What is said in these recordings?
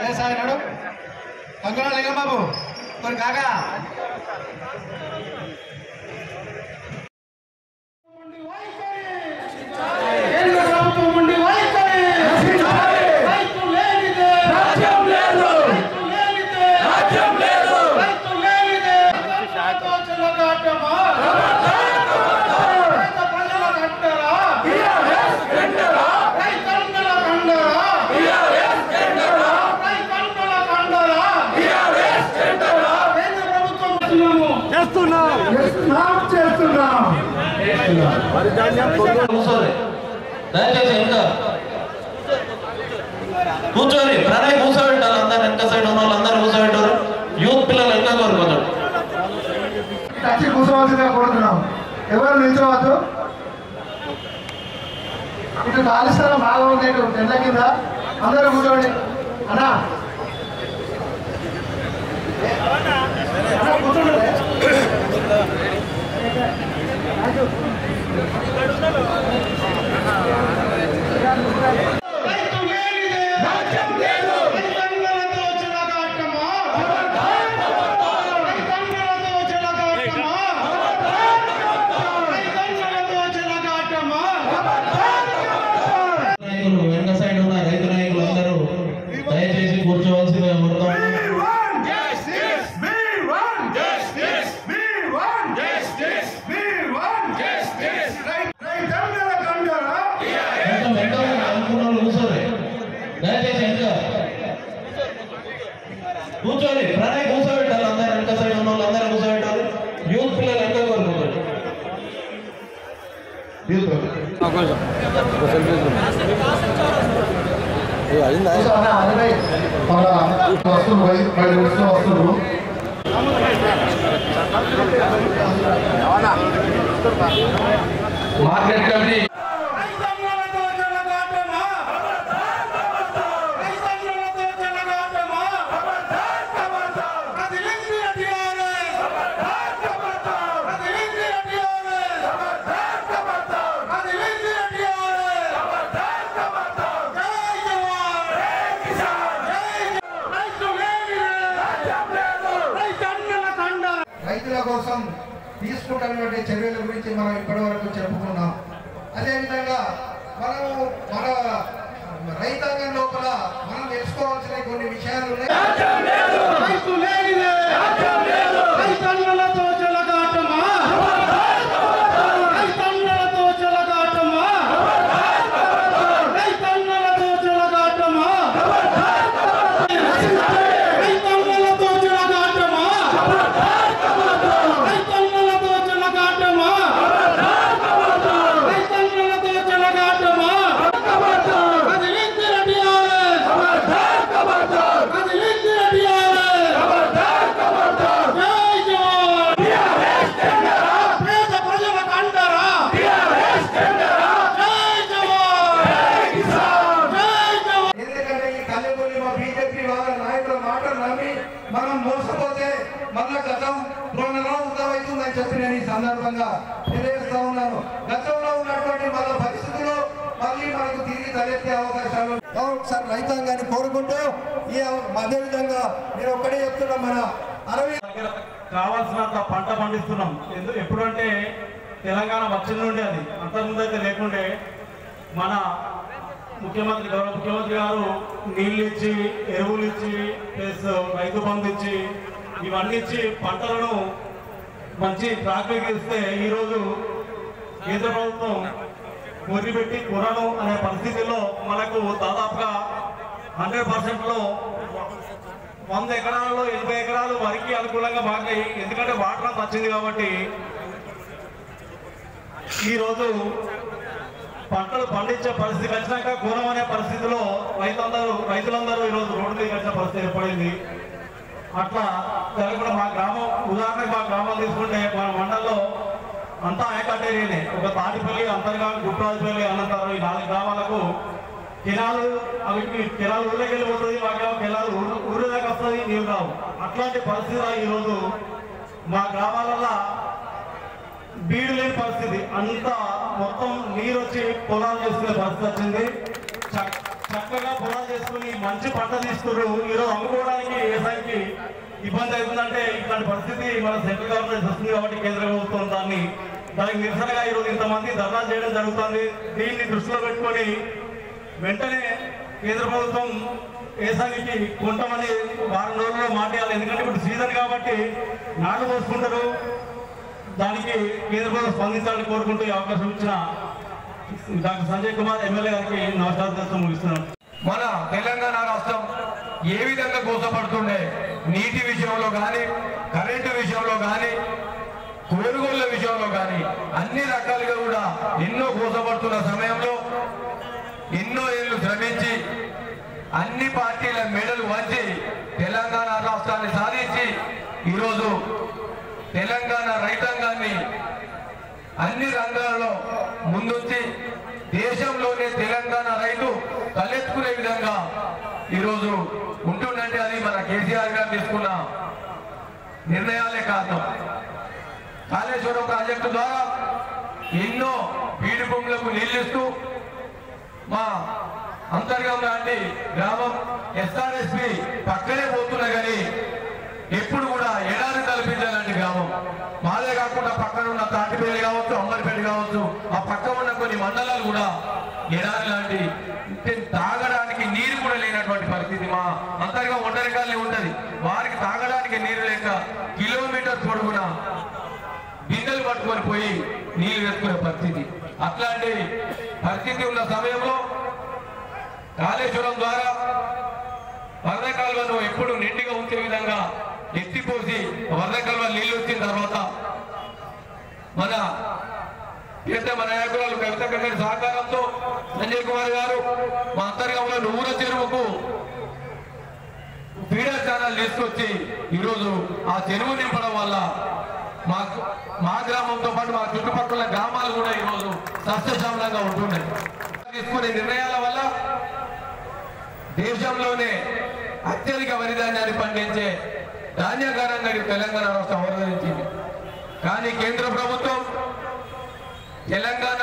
ఏ సాగినాడు కంగుల లింగబాబు మరి కాకా కేంద్ర ప్రభుత్వం ఉండి వైఖరి రైతు లేనిదే రాజ్యం లేదు రైతు లేనిదే రాజ్యం లేదు రైతు లేనిదే రైతులతో చెలగాటమా రైతు ప్రజల కంటరా టిఆర్ఎస్ టెండరా రైతన్నల కండరా టిఆర్ఎస్ టెండరా రైతన్నల కండరా టిఆర్ఎస్ టెండరా కేంద్ర ప్రభుత్వం చేస్తున్నాము చేస్తున్నాం చేస్తున్నాం కూర్చోండి దయచేసి వెనుక కూర్చోండి ప్రణయ్ కూర్చోబెట్టాలి అందరు వెనక సైడ్ ఉన్న వాళ్ళు అందరూ కూర్చోబెట్టారు యూత్ పిల్లలు వెనక కోరు కొంచెం వచ్చి కూర్చోవలసిందిగా కోరుతున్నాం ఎవరు నిల్చోవద్దు ఇటు ఖాళీ స్థలం బాగా ఉంది ఇటు తెల్ల కింద అందరూ కూర్చోండి అన్నా అన్నా, కూర్చోండి రైతు లేనిదే రాజ్యం లేదు రైతన్నలతో చెలగాటమా రైతన్నలతో చెలగాటమా రైతన్నలతో చెలగాటమా నాయకులు వెనక సైడ్ ఉన్న రైతు నాయకులు అందరూ దయచేసి కూర్చోవలసిందిగా కోరుతాం justice we want justice we want justice we want justice రైతన్నల కండరా కొంచెం వెనక అనుకున్న వాళ్ళు కూర్చోండి దయచేసి వెనక కూర్చోండి ప్రణయ్ కూర్చోబెట్టాలి అందరు వెనక సైడ్ ఉన్న వాళ్ళు అందరూ కూర్చోబెట్టాలి యూత్ పిల్లలు వెనక కోరు కూర్చోండి కూర్చో అన్నా, అరవై. మన వస్తువులు బయట బయట వస్తున్న వస్తువులు మార్కెట్ కమిటీ రైతన్నలతో చెలగాటమా రైతన్నలతో చెలగాటమా కదిలింది టిఆర్ఎస్ కదిలింది టిఆర్ఎస్ కదిలింది టిఆర్ఎస్ జై జవాన్ జై రైతు లేనిదే రైతన్నల కండ రైతుల కోసం తీసుకుంటున్నటువంటి చర్యల గురించి మనం ఇప్పటి వరకు చెప్పుకున్నాం అదేవిధంగా మనము మన రైతాంగం లోపల మనం తెలుసుకోవాల్సిన కొన్ని విషయాలు ఉన్నాయి రైతు లేనిదే రైతన్నలతో చెలగాటమా రైతన్నలతో చెలగాటమా రైతన్నలతో చెలగాటమా రైతన్నలతో చెలగాటమా రైతన్నలతో చెలగాటమా రైతన్నలతో చెలగాటమా కదిలింది టిఆర్ఎస్ కదిలింది టిఆర్ఎస్ జై జవాన్ పేద ప్రజల కండరా జై జవాన్ జై జవాన్ ఎందుకంటే ఈ కల్లెపల్లి మా బీజేపీ వాళ్ళ నాయకుల మాటలు నమ్మి మనం మోసపోతే మళ్ళా గతం పునరావృతమవుతుందని చెప్పి నేను ఈ సందర్భంగా తెలియజేస్తా ఉన్నాను గతంలో ఉన్నటువంటి మన పరిస్థితులు మళ్ళీ మనకు తిరిగి తలెత్తే అవకాశాలు ఒకసారి రైతాంగాన్ని కోరుకుంటూ ఈ అదేవిధంగా నేను ఒక్కడే చెప్తున్నా మన అరవై దగ్గర కావాల్సినంత పంట పండిస్తున్నాం ఎందు- ఎప్పుడంటే తెలంగాణ వచ్చిన నుండి అది అంతకుముందు అయితే లేకుండే మన ముఖ్యమంత్రి గౌరవ ముఖ్యమంత్రి గారు నీళ్ళు ఇచ్చి ఎరువులు ఇచ్చి ప్లస్ రైతు బంధు ఇచ్చి ఇవన్నీ ఇచ్చి పంటలను మంచి ట్రాక్లోకి ఇస్తే ఈరోజు కేంద్ర ప్రభుత్వం మొదలు పెట్టి కొనను అనే పరిస్థితుల్లో మనకు దాదాపుగా హండ్రెడ్ పర్సెంట్లో వంద ఎకరాలలో ఎనభై ఎకరాలు వరికి అనుకూలంగా మారినాయి ఎందుకంటే వాటర్ అంతా వచ్చింది కాబట్టి ఈరోజు పంటలు పండించే పరిస్థితి వచ్చినాక కోనం అనే పరిస్థితిలో రైతులందరూ రైతులందరూ ఈరోజు రోడ్డు మీద వచ్చిన పరిస్థితి ఏర్పడింది అట్లా జరగకుండా మా గ్రామం ఉదాహరణకు మా గ్రామం తీసుకుంటే మన మండలంలో అంతా ఏకాటేరియనే ఒక తాటిపల్లి అంతర్గా గుట్రాజుపల్లి అనంతరం ఈ నాలుగు గ్రామాలకు కెనాలు అవిటికి కెనాలు ఊళ్ళకి వెళ్ళిపోతుంది మాకేమో కెనాలు ఊరు ఊరి దాకా వస్తుంది నీళ్ళు రావు అట్లాంటి పరిస్థితి ఈరోజు మా గ్రామాలలో బీడు లేని పరిస్థితి అంతా మొత్తం నీరు వచ్చి పొలాలు చేసుకునే పరిస్థితి వచ్చింది చ- చక్కగా పొలాలు చేసుకుని మంచి పంట తీస్తున్నారు ఈరోజు అమ్ముకోవడానికి వ్యవసాయానికి ఇబ్బంది అవుతుందంటే ఇట్లాంటి పరిస్థితి మన సెంట్రల్ గవర్నమెంట్ వస్తుంది కాబట్టి కేంద్ర ప్రభుత్వం దాన్ని దానికి నిరసనగా ఈరోజు ఇంతమంది ధర్నా చేయడం జరుగుతుంది దీన్ని దృష్టిలో పెట్టుకొని వెంటనే కేంద్ర ప్రభుత్వం వ్యవసాయానికి కొంతమంది వారం రోజుల్లో మాట్లాడాలి ఎందుకంటే ఇప్పుడు సీజన్ కాబట్టి నాటు పోసుకుంటారు దానికి కేంద్ర ప్రభుత్వం స్పందించాలని కోరుకుంటూ ఈ అవకాశం ఇచ్చిన డాక్టర్ సంజయ్ కుమార్ ఎమ్మెల్యే గారికి నమస్కారం ముగిస్తున్నాను మన తెలంగాణ రాష్ట్రం ఏ విధంగా కోసపడుతుండే నీటి విషయంలో కానీ కరెంటు విషయంలో కానీ కొనుగోళ్ల విషయంలో కానీ అన్ని రకాలుగా కూడా ఎన్నో కోసపడుతున్న సమయంలో ఎన్నో ఏళ్ళు శ్రమించి అన్ని పార్టీల మెడలు వంచి తెలంగాణ రాష్ట్రాన్ని సాధించి ఈరోజు తెలంగాణ రైతాంగాన్ని అన్ని రంగాల్లో ముందుంచి దేశంలోనే తెలంగాణ రైతు తలెత్తుకునే విధంగా ఈరోజు ఉంటుందంటే అది మన కేసీఆర్ గారు తీసుకున్న నిర్ణయాలే కారణం కాళేశ్వరం ప్రాజెక్టు ద్వారా ఎన్నో బీడు భూములకు నీళ్ళిస్తూ మా అంతర్గం లాంటి గ్రామం ఎస్ఆర్ఎస్పి పక్కనే పోతున్నా కానీ ఎప్పుడు కూడా ఎడారి కల్పించాలంటే గ్రామం మాదే కాకుండా పక్కన ఉన్న తాటిపల్లి కావచ్చు అంబర్పేట కావచ్చు ఆ పక్క ఉన్న కొన్ని మండలాలు కూడా ఎడారి లాంటి అంటే తాగడానికి నీరు కూడా లేనటువంటి పరిస్థితి మా అంతర్గా ఒంటరికాలే ఉంటది వారికి తాగడానికి నీరు లేక కిలోమీటర్ పొడుగున బిందెలు పట్టుకొని పోయి నీళ్లు వేసుకునే పరిస్థితి అట్లాంటి పరిస్థితి ఉన్న సమయంలో కాళేశ్వరం ద్వారా వరద కాలువను ఎప్పుడు నిండుగా ఉంచే విధంగా ఎత్తిపోసి వరద కాలువ నీళ్లు వచ్చిన తర్వాత మన ప్రియతమ నాయకురాలు కవిత కళ్యాణ్ సహకారంతో సంజయ్ కుమార్ గారు మా అంతర్గంలో నూర చెరువుకు ఫీడర్ ఛానల్ తీసుకొచ్చి ఈరోజు ఆ చెరువు నింపడం వల్ల మా మా గ్రామంతో పాటు మా చుట్టుపక్కల గ్రామాలు కూడా ఈరోజు సస్యశ్యామలంగా ఉంటున్నాయి తీసుకునే నిర్ణయాల వల్ల దేశంలోనే అత్యధిక వరి ధాన్యాన్ని పండించే ధాన్యకారంగా ఈ తెలంగాణ రాష్ట్రం అవతరించింది కానీ కేంద్ర ప్రభుత్వం తెలంగాణ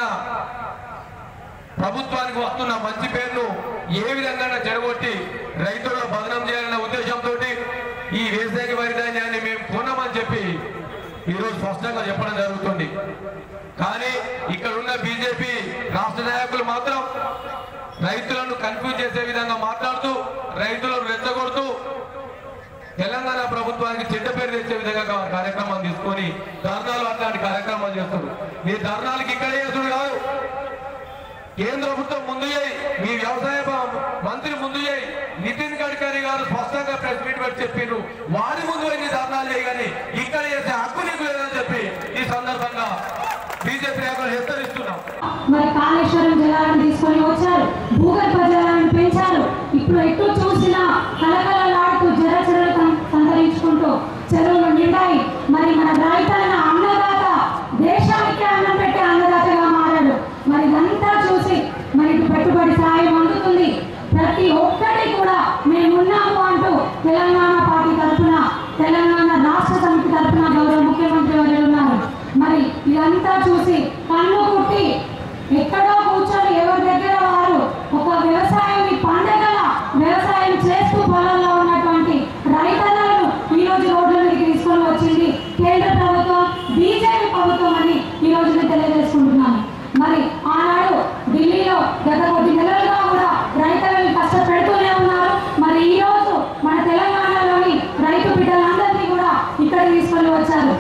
ప్రభుత్వానికి వస్తున్న మంచి పేరును ఏ విధంగా చెడగొట్టి రైతులను బదనం చేయాలన్న ఉద్దేశంతో ఈ వేసవి వరి ధాన్యాన్ని మేము కొనమని చెప్పి ఈరోజు స్పష్టంగా చెప్పడం జరుగుతుంది కానీ ఇక్కడ ఉన్న బీజేపీ రాష్ట్ర నాయకులు మాత్రం రైతులను కన్ఫ్యూజ్ చేసే విధంగా మాట్లాడుతూ రైతులను రెచ్చగొడుతూ తెలంగాణ ప్రభుత్వానికి చెడ్డ పేరు తెచ్చే విధంగా కా- కార్యక్రమాలు తీసుకొని ధర్నాలు అట్లాంటి కార్యక్రమాలు చేస్తారు మీ ధర్నాలకు ఇక్కడ చేసుడు కాదు కేంద్ర ప్రభుత్వం ముందు చేయి మీ వ్యవసాయ బ- మంత్రి ముందు చేయి నితిన్ గడ్కరీ గారు స్పష్టంగా ప్రెస్ మీట్ పెట్టి చెప్పారు వారి ముందు పోయి నీ ధర్నాలు చేయగాని ఇక్కడ చేసే హక్కు నీకు లేదని చెప్పి ఈ సందర్భంగా బీజేపీ నాయకులు హెచ్చరిస్తున్నాం మరి కాళేశ్వరం జలాలను తీసుకొని వచ్చారు భూగర్భ జలాలను పెంచారు ఇప్పుడు ఎటు చూసినా కలకలలాడుతూ జల చెరువులు సంతరించుకుంటూ చెరువులు నిండాయి మరి మన రైతన్న అన్నదాత దేశానికి అన్నం పెట్టే అన్నదాతగా మారాడు మరి ఇదంతా చూసి మనకి పెట్టుబడి సాయం అందుతుంది ప్రతి ఒక్కటి కూడా మేమున్నాము అంటూ తెలంగాణ పార్టీ తరఫున తెలంగాణ రాష్ట్ర సమితి తరఫున గౌరవ ముఖ్యమంత్రి వర్యులు ఉన్నారు మరి ఇదంతా చూసి కన్ను కుట్టి ఎక్కడో కూర్చొని ఎవరి దగ్గర వారు ఒక వ్యవసాయాన్ని పండగల వ్యవసాయం చేస్తూ పొలంలో ఉన్నటువంటి రైతన్నలను ఈ రోజు రోడ్ల మీదకి తీసుకొని వచ్చింది కేంద్ర ప్రభుత్వం బీజేపీ ప్రభుత్వం అని ఈ రోజు నేను తెలియజేసుకుంటున్నాను మరి ఆనాడు ఢిల్లీలో గత కొద్ది నెలలుగా కూడా రైతులను కష్టపెడుతూనే ఉన్నారు మరి ఈ రోజు మన తెలంగాణలోని రైతు బిడ్డలందరినీ కూడా ఇక్కడ తీసుకొని వచ్చారు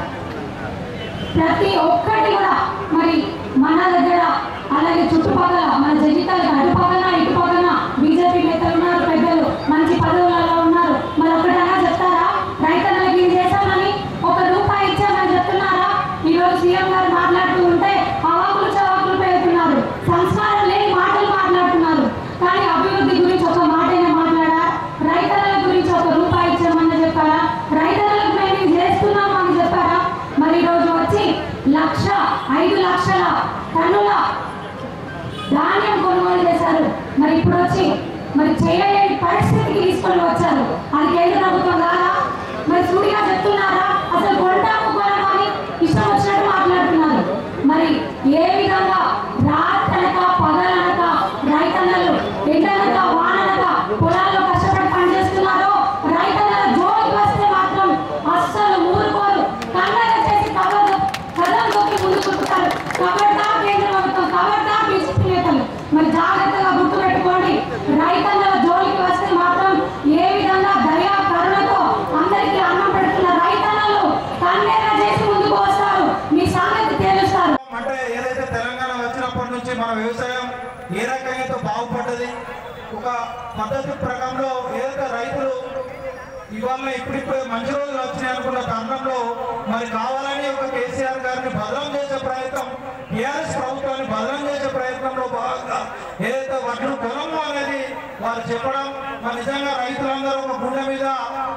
ప్రతి ఒక్కటి కూడా మరి మన దగ్గర అలాగే చుట్టుపక్కల మన జగితాలు అటు పక్కన ఇటు పక్కన బీజేపీ నేతలు ఉన్నారు పెద్దలు మంచి పదవులలో ఉన్నారు మరి ఒక్కటైనా చెప్తారా రైతులకు ఇది చేశామని ఒక రూపాయి ఇచ్చామని చెప్తున్నారా ఈరోజు సీఎం గారు మాట్లాడుతూ ఉంటే అవాకులు చవాకులు పెడుతున్నారు సంస్కారం లేని మాటలు మాట్లాడుతున్నారు కానీ అభివృద్ధి గురించి ఒక మాటైనా మాట్లాడా రైతుల గురించి ఒక రూపాయి ఇచ్చామని చెప్పారా రైతులకు మేము ఇది చేస్తున్నాము అని చెప్పారా మరి ఈ రోజు వచ్చి లక్ష ఐదు లక్షల టన్నుల ధాన్యం కొనుగోలు చేశారు మరి ఇప్పుడు వచ్చి మరి చేయలేని పరిస్థితికి తీసుకొని వచ్చారు అది కేంద్ర ప్రభుత్వం కాదా మరి సూటిగా చెప్తున్నారా అసలు కొంటాము కొనము అని ఇష్టం వచ్చినట్టు మాట్లాడుతున్నారు మరి ఏ విధంగా రాత్రనక పగలనక రైతన్నలు ఎండనక వాన ఒక పద్ధతి ప్రకారంలో ఏదైతే రైతులు ఇవాళ ఇప్పుడిప్పుడే మంచి రోజులు వచ్చినాయి అనుకున్న తరుణంలో మరి కావాలని ఒక కేసీఆర్ గారిని బదలం చేసే ప్రయత్నం టీఆర్ఎస్ ప్రభుత్వాన్ని బదలం చేసే ప్రయత్నంలో భాగంగా ఏదైతే వడ్లు కొనము అనేది వారు చెప్పడం మరి నిజంగా రైతులందరూ ఒక గుండె మీద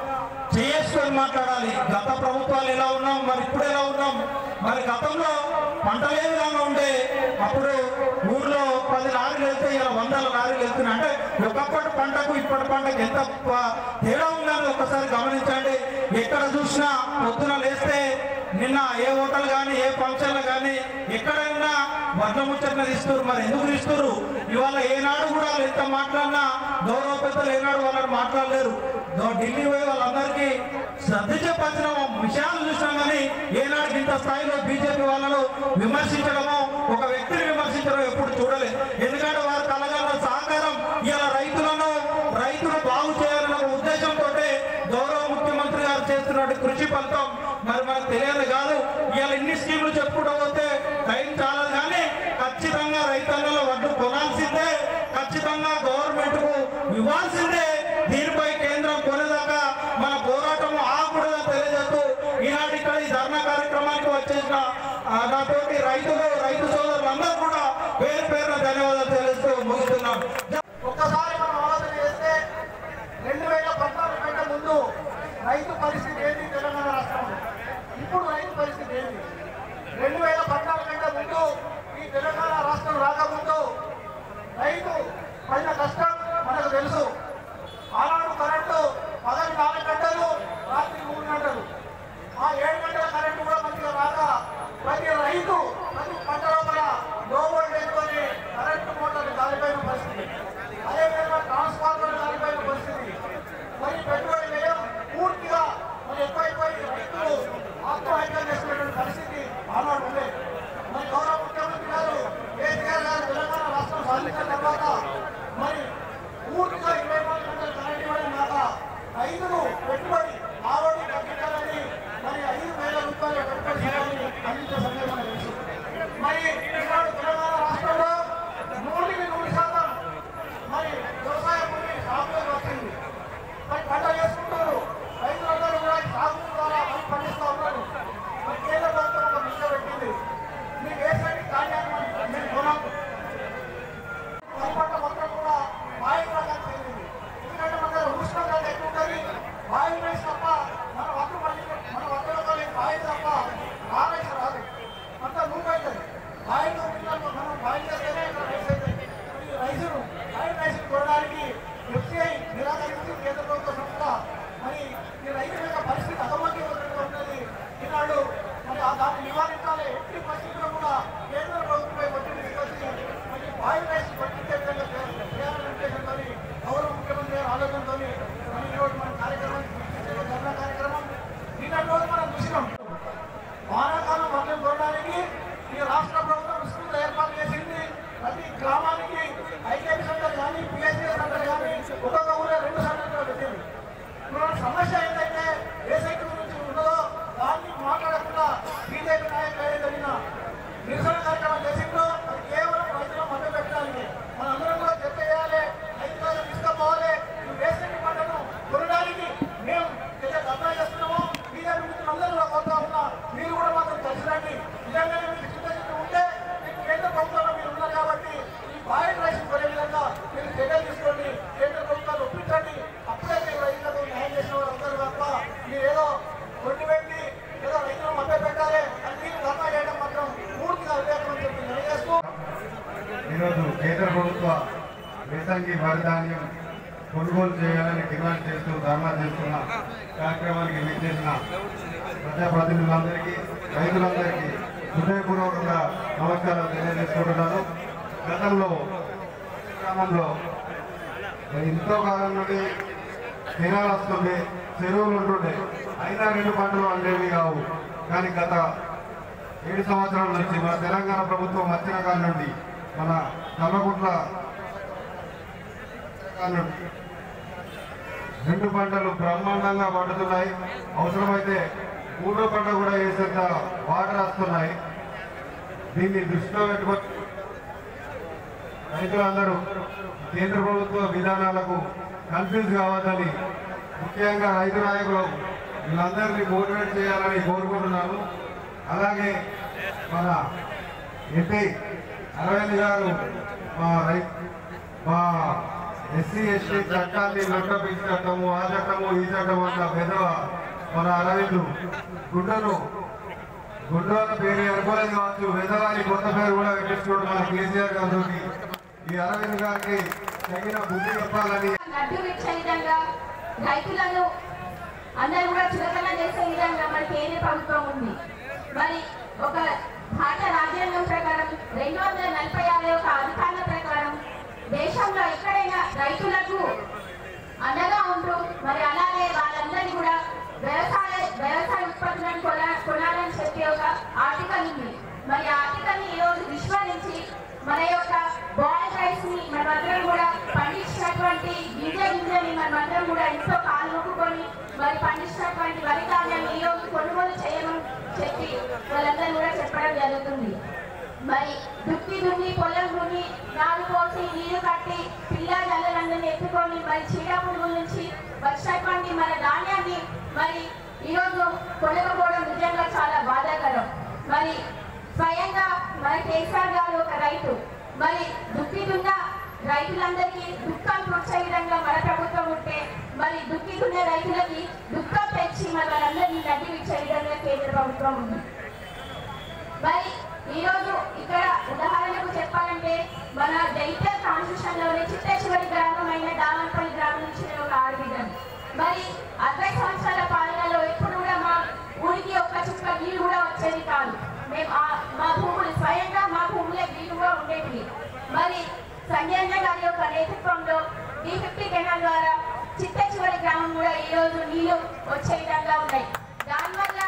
చేసుకొని మాట్లాడాలి గత ప్రభుత్వాలు ఎలా ఉన్నాం మరి ఇప్పుడు ఎలా ఉన్నాం మరి గతంలో పంటలు ఏ విధంగా ఉండే అప్పుడు ఊర్లో పది లారీలు వెళ్తే ఇలా వందల లారీలు వెళ్తున్నాయి అంటే ఒకప్పటి పంటకు ఇప్పటి పంటకు ఎంత ప- తేడా ఉందని ఒకసారి గమనించండి ఎక్కడ చూసినా పొద్దున లేస్తే నిన్న ఏ హోటల్ కానీ ఏ ఫంక్షన్లు కానీ ఎక్కడైనా వడ్ల ముచ్చట్న తీస్తారు మరి ఎందుకు తీస్తారు ఇవాళ ఏనాడు కూడా వాళ్ళు ఎంత మాట్లాడినా గౌరవ పెద్దలు ఏనాడు వాళ్ళని మాట్లాడలేరు దో- ఢిల్లీ పోయి వాళ్ళందరికీ శ్రద్ధ చెప్పాల్సిన విషయాలు చూసినాం కానీ ఏనాడు ఇంత స్థాయిలో బీజేపీ వాళ్ళను విమర్శించడమో ఒక వ్యక్తిని విమర్శించడం ఎప్పుడు చూడలేదు ఎందుకంటే వారు కలగల సహకారం ఇలా రైతులను రైతులు బాగు చేయాలన్న ఒక ఉద్దేశంతో గౌరవ ముఖ్యమంత్రి గారు చేస్తున్నటువంటి కృషి ఫలితం మరి మనకు తెలియదు కాదు ఇవాళ ఇన్ని స్కీములు చెప్పుకుంటూ పోతే టైం చాలదు కానీ ఖచ్చితంగా రైతన్నల వడ్డు కొనాల్సిందే ఖచ్చితంగా గవర్నమెంట్ కు ఇవ్వాల్సిందే దీనిపై కేంద్రం కొనేదాకా మన పోరాటం ఆగకూడదని తెలియజేస్తూ ఈనాటి ఇక్కడ ఈ ధర్నా కార్యక్రమానికి వచ్చేసిన ఆ, నాతోటి రైతులు రైతు సోదరులందరూ కూడా పేరు పేరున ధన్యవాదాలు తెలుస్తూ ముగిస్తున్నాం ఒక్కసారి మనం ఆలోచన చేస్తే రెండు వేల పద్నాలుగు కంటే ముందు రైతు పరిస్థితి ఏంటి తెలంగాణ రాష్ట్రంలో ఇప్పుడు రైతు పరిస్థితి ఏంటి రెండు వేల పద్నాలుగు కంటే ముందు ఈ తెలంగాణ రాష్ట్రం రాకముందు రైతు పడిన కష్టం మనకు తెలుసు ఆనాడు కరెంటు పదవి నాలుగు గంటలు రాత్రి మూడు గంటలు ఆ ఏడు గంటల కరెంటు కూడా మంచిగా రాక ప్రతి రైతు ప్రతి పంట లోపల లో వోల్టేజ్తోని కరెంటు మోటార్లు కాలిపోయిన పరిస్థితి అదేవిధంగా ట్రాన్స్ఫార్మర్ కాలిపోయిన పరిస్థితి మరి పెట్టుబడి వ్యయం పూర్తిగా మరి ఎక్కువైపోయి రైతులు ఆత్మహత్య చేసుకునే పరిస్థితి ఆనాడు ఉండే మరి గౌరవ ముఖ్యమంత్రి గారు కేసీఆర్ గారు తెలంగాణ రాష్ట్రం సాధించిన తర్వాత మరి పూర్తిగా ఇరవై నాలుగు గంటల కరెంట్ ఇవ్వడం కాక రైతులు పెట్టుబడి ఆరోగ్య తగ్గించాలని మరి ఐదు వేల రూపాయల పెట్టుబడి సాయాన్ని అందించే సంగతి మనకు తెలుసు మరి ఈనాడు తెలంగాణ రాష్ట్రంలో నూటికి నూరు శాతం మరి వ్యవసాయ భూమి సాగులోకి వచ్చింది మరి పంట చేసుకుంటారు రైతులందరూ కూడా ఈ సాగు ద్వారా వరి పండిస్తూ ఉన్నారు మరి కేంద్ర ప్రభుత్వం ఒక మిష పెట్టింది మీకు ఏ సైడ్ ధాన్యాన్ని మనం- మేము కొనాం వరి పంట మొత్తం కూడా వాయు రకాలు చెందింది ఎందుకంటే మన దగ్గర ఉష్ణోగ్రత ఎక్కువ ఉంటుంది వాయు రైస్ తప్ప మన వడ్లు పండి మన వడ్లలో వాయు తప్ప రారైస్ రాదు అంతా మూవ్ అవుతుంది వాయు పిల్లలు మనం వాయు చేస్తేనే ఇక్కడ రైస్ అవుతుంది ఈ రైసును వాయు రైస్ కొనడానికి ఎఫ్సిఐ నిరాకరించి కేంద్ర ప్రభుత్వ సంస్థ మరి ఈ రైతుల యొక్క పరిస్థితి అగమత్యంగా ఉన్నది ఈనాడు మరి ఆ దాన్ని నివారించాలి ఎట్టి పరిస్థితుల్లో కూడా కేంద్ర ప్రభుత్వంపై ఒత్తిడి తీసుకొచ్చి మరి వాయు రైస్ పట్టించే విధంగా చేయాలని చేయాలనే ఉద్దేశంతో గౌరవ ముఖ్యమంత్రి గారి ఆలోచనతో మరి ఈరోజు మన కార్యక్రమాన్ని గుర్తించే ధర్నా కార్యక్రమం నిన్నటి రోజు మనం చూసినాం వానాకాలం వర్షం చూడడానికి ఈ రాష్ట్ర ప్రభుత్వం విస్తృత ఏర్పాటు చేసింది ప్రతి గ్రామానికి ఐకేపీ సెంటర్ కానీ పిహెచ్డి సెంటర్ కానీ ఒక్కొక్క ఊరే రెండు సెంటర్లు పెట్టింది ఇప్పుడు మన సమస్య ఏంటంటే ఏ సెక్టర్ గురించి ఉన్నదో దాన్ని మాట్లాడకుండా బీజేపీ నాయకులు ఏదైతే నిన్న నిరసన కార్యక్రమం చేసిందో అది కేవలం రైతుల మద్దతు పెట్టడానికి మనందరం కూడా చర్చ చేయాలి రైతులను తీసుకుపోవాలి ఈ వేసంగి పంటను కొనడానికి మేము ఏదైతే ధర్నా చేస్తున్నామో బీజేపీ మిత్రులందరూ కూడా కోరుతా ఉన్నా మీరు కూడా మాత్రం కలిసి రండి నిజంగానే మీకు చిత్తశుద్ధి ఉంటే మీకు కేంద్ర ప్రభుత్వంలో మీరు ఉన్నారు కాబట్టి ఈ బాయిల్ రైస్ కొనే విధంగా మీరు చర్యలు తీసుకోండి కేంద్ర ప్రభుత్వాలు ఒప్పించండి అప్పుడే మీరు రైతులకు న్యాయం చేసిన వారు అందరూ తప్ప మీరు ఏదో కొట్టి పెట్టి ఏదో రైతులు మద్దతు పెట్టాలి అని మీరు ధర్నా చేయడం మాత్రం పూర్తిగా వివేకం అని చెప్పి తెలియజేస్తూ ఈరోజు కేంద్ర ప్రభుత్వ వేసంగి వరి ధాన్యం కొనుగోలు చేయాలని డిమాండ్ చేస్తూ ధర్నా చేస్తున్న కార్యక్రమానికి విచ్చేసిన ప్రజాప్రతినిధులందరికీ రైతులందరికీ హృదయపూర్వకంగా నమస్కారాలు తెలియజేసుకుంటున్నాను గతంలో గ్రామంలో ఎంతో కాలం నుండి కెనాల్ వస్తుంది చెరువులు ఉంటుండే అయినా రెండు పంటలు అండేవి కావు కానీ గత ఏడు సంవత్సరాల నుంచి మన తెలంగాణ ప్రభుత్వం వచ్చిన కాడి నుండి మన కల్వకుంట్ల కాడి నుండి రెండు పంటలు బ్రహ్మాండంగా పండుతున్నాయి అవసరమైతే మూడో పంట కూడా వేసేంత వాటర్ వస్తున్నాయి దీన్ని దృష్టిలో పెట్టుకొని రైతులందరూ కేంద్ర ప్రభుత్వ విధానాలకు కన్ఫ్యూజ్ కావద్దని ముఖ్యంగా రైతు నాయకులు వీళ్ళందరినీ మోటివేట్ చేయాలని కోరుకుంటున్నాను అలాగే మన ఎంపీ అరవింద్ గారు మా రై మా ఎస్సీ ఎస్టీ చట్టాన్ని నొట్టపించి చట్టము ఆ చట్టము ఈ చట్టము అన్న పెద్ద మన అరవింద్ గుండెను గుండెల పేరు అనుకోలేదు కావచ్చు వెదవారి కొత్త పేరు కూడా పెట్టించుకోవడం మన కేసీఆర్ గారు ఈ అరవింద్ గారికి తగిన బుద్ధి చెప్పాలని లడ్డు ఇచ్చే విధంగా రైతులను అందరూ కూడా చులకన చేసే విధంగా మన కేంద్ర ప్రభుత్వం ఉంది మరి ఒక భారత రాజ్యాంగం ప్రకారం రెండు వందల నలభై ఆరు యొక్క అధికారుల ప్రకారం దేశంలో ఎక్కడైనా రైతులకు అండగా ఉంటూ మరి అలాగే వాళ్ళందరినీ కూడా వ్యవసాయ వ్యవసాయ ఉత్పత్తులను కొన కొనాలని చెప్పి ఒక ఆర్టికల్ ఉంది మరి ఆ ఆర్టికల్ ని ఈరోజు విస్మరించి మన యొక్క బాయిల్ రైస్ ని మనమందరం కూడా పండించినటువంటి గింజ గింజని మనమందరం కూడా ఎంతో కాలు నొక్కుకొని మరి పండించినటువంటి వరి ధాన్యాన్ని ఈ రోజు కొనుగోలు చేయమని చెప్పి వాళ్ళందరూ కూడా చెప్పడం జరుగుతుంది మరి దుక్కి దున్ని పొలం దున్ని నాలు పోసి నీళ్లు కట్టి పిల్ల జల్లలందరినీ ఎత్తుకొని మరి చీడ పురుగుల నుంచి వచ్చినటువంటి మన ధాన్యాన్ని మరి ఈరోజు కొనకపోవడం నిజంగా చాలా బాధాకరం మరి స్వయంగా మన కేసీఆర్ గారు ఒక రైతు మరి దుక్కి దున్న రైతులందరికీ దుఃఖం పుచ్చే విధంగా మన ప్రభుత్వం ఉంటే మరి దుక్కి దున్నే రైతులకి దుఃఖం తెచ్చి మన వాళ్ళందరినీ నడ్డి ఇచ్చే విధంగా కేంద్ర ప్రభుత్వం ఉంది మరి ఈ రోజు ఇక్కడ ఉదాహరణకు చెప్పాలంటే మన డైటర్ కాన్స్టిట్యూషన్ లోని చిట్ట చివరి గ్రామం అయిన దామన్పల్లి గ్రామం నుంచి నేను ఒక ఆడబిడ్డను మరి అరవై సంవత్సరాల పాలనలో ఎప్పుడు కూడా మా ఊరికి ఒక్క చుక్క నీళ్ళు కూడా వచ్చేది కాదు మేము ఆ- మా భూములు స్వయంగా మా భూములే నీళ్ళు కూడా ఉండేవి మరి సంజయ్ అన్న గారి యొక్క నేతృత్వంలో డి ఫిఫ్టీ కెనాల్ ద్వారా చిట్ట చివరి గ్రామం కూడా ఈ రోజు నీళ్లు వచ్చే విధంగా ఉన్నాయి దానివల్ల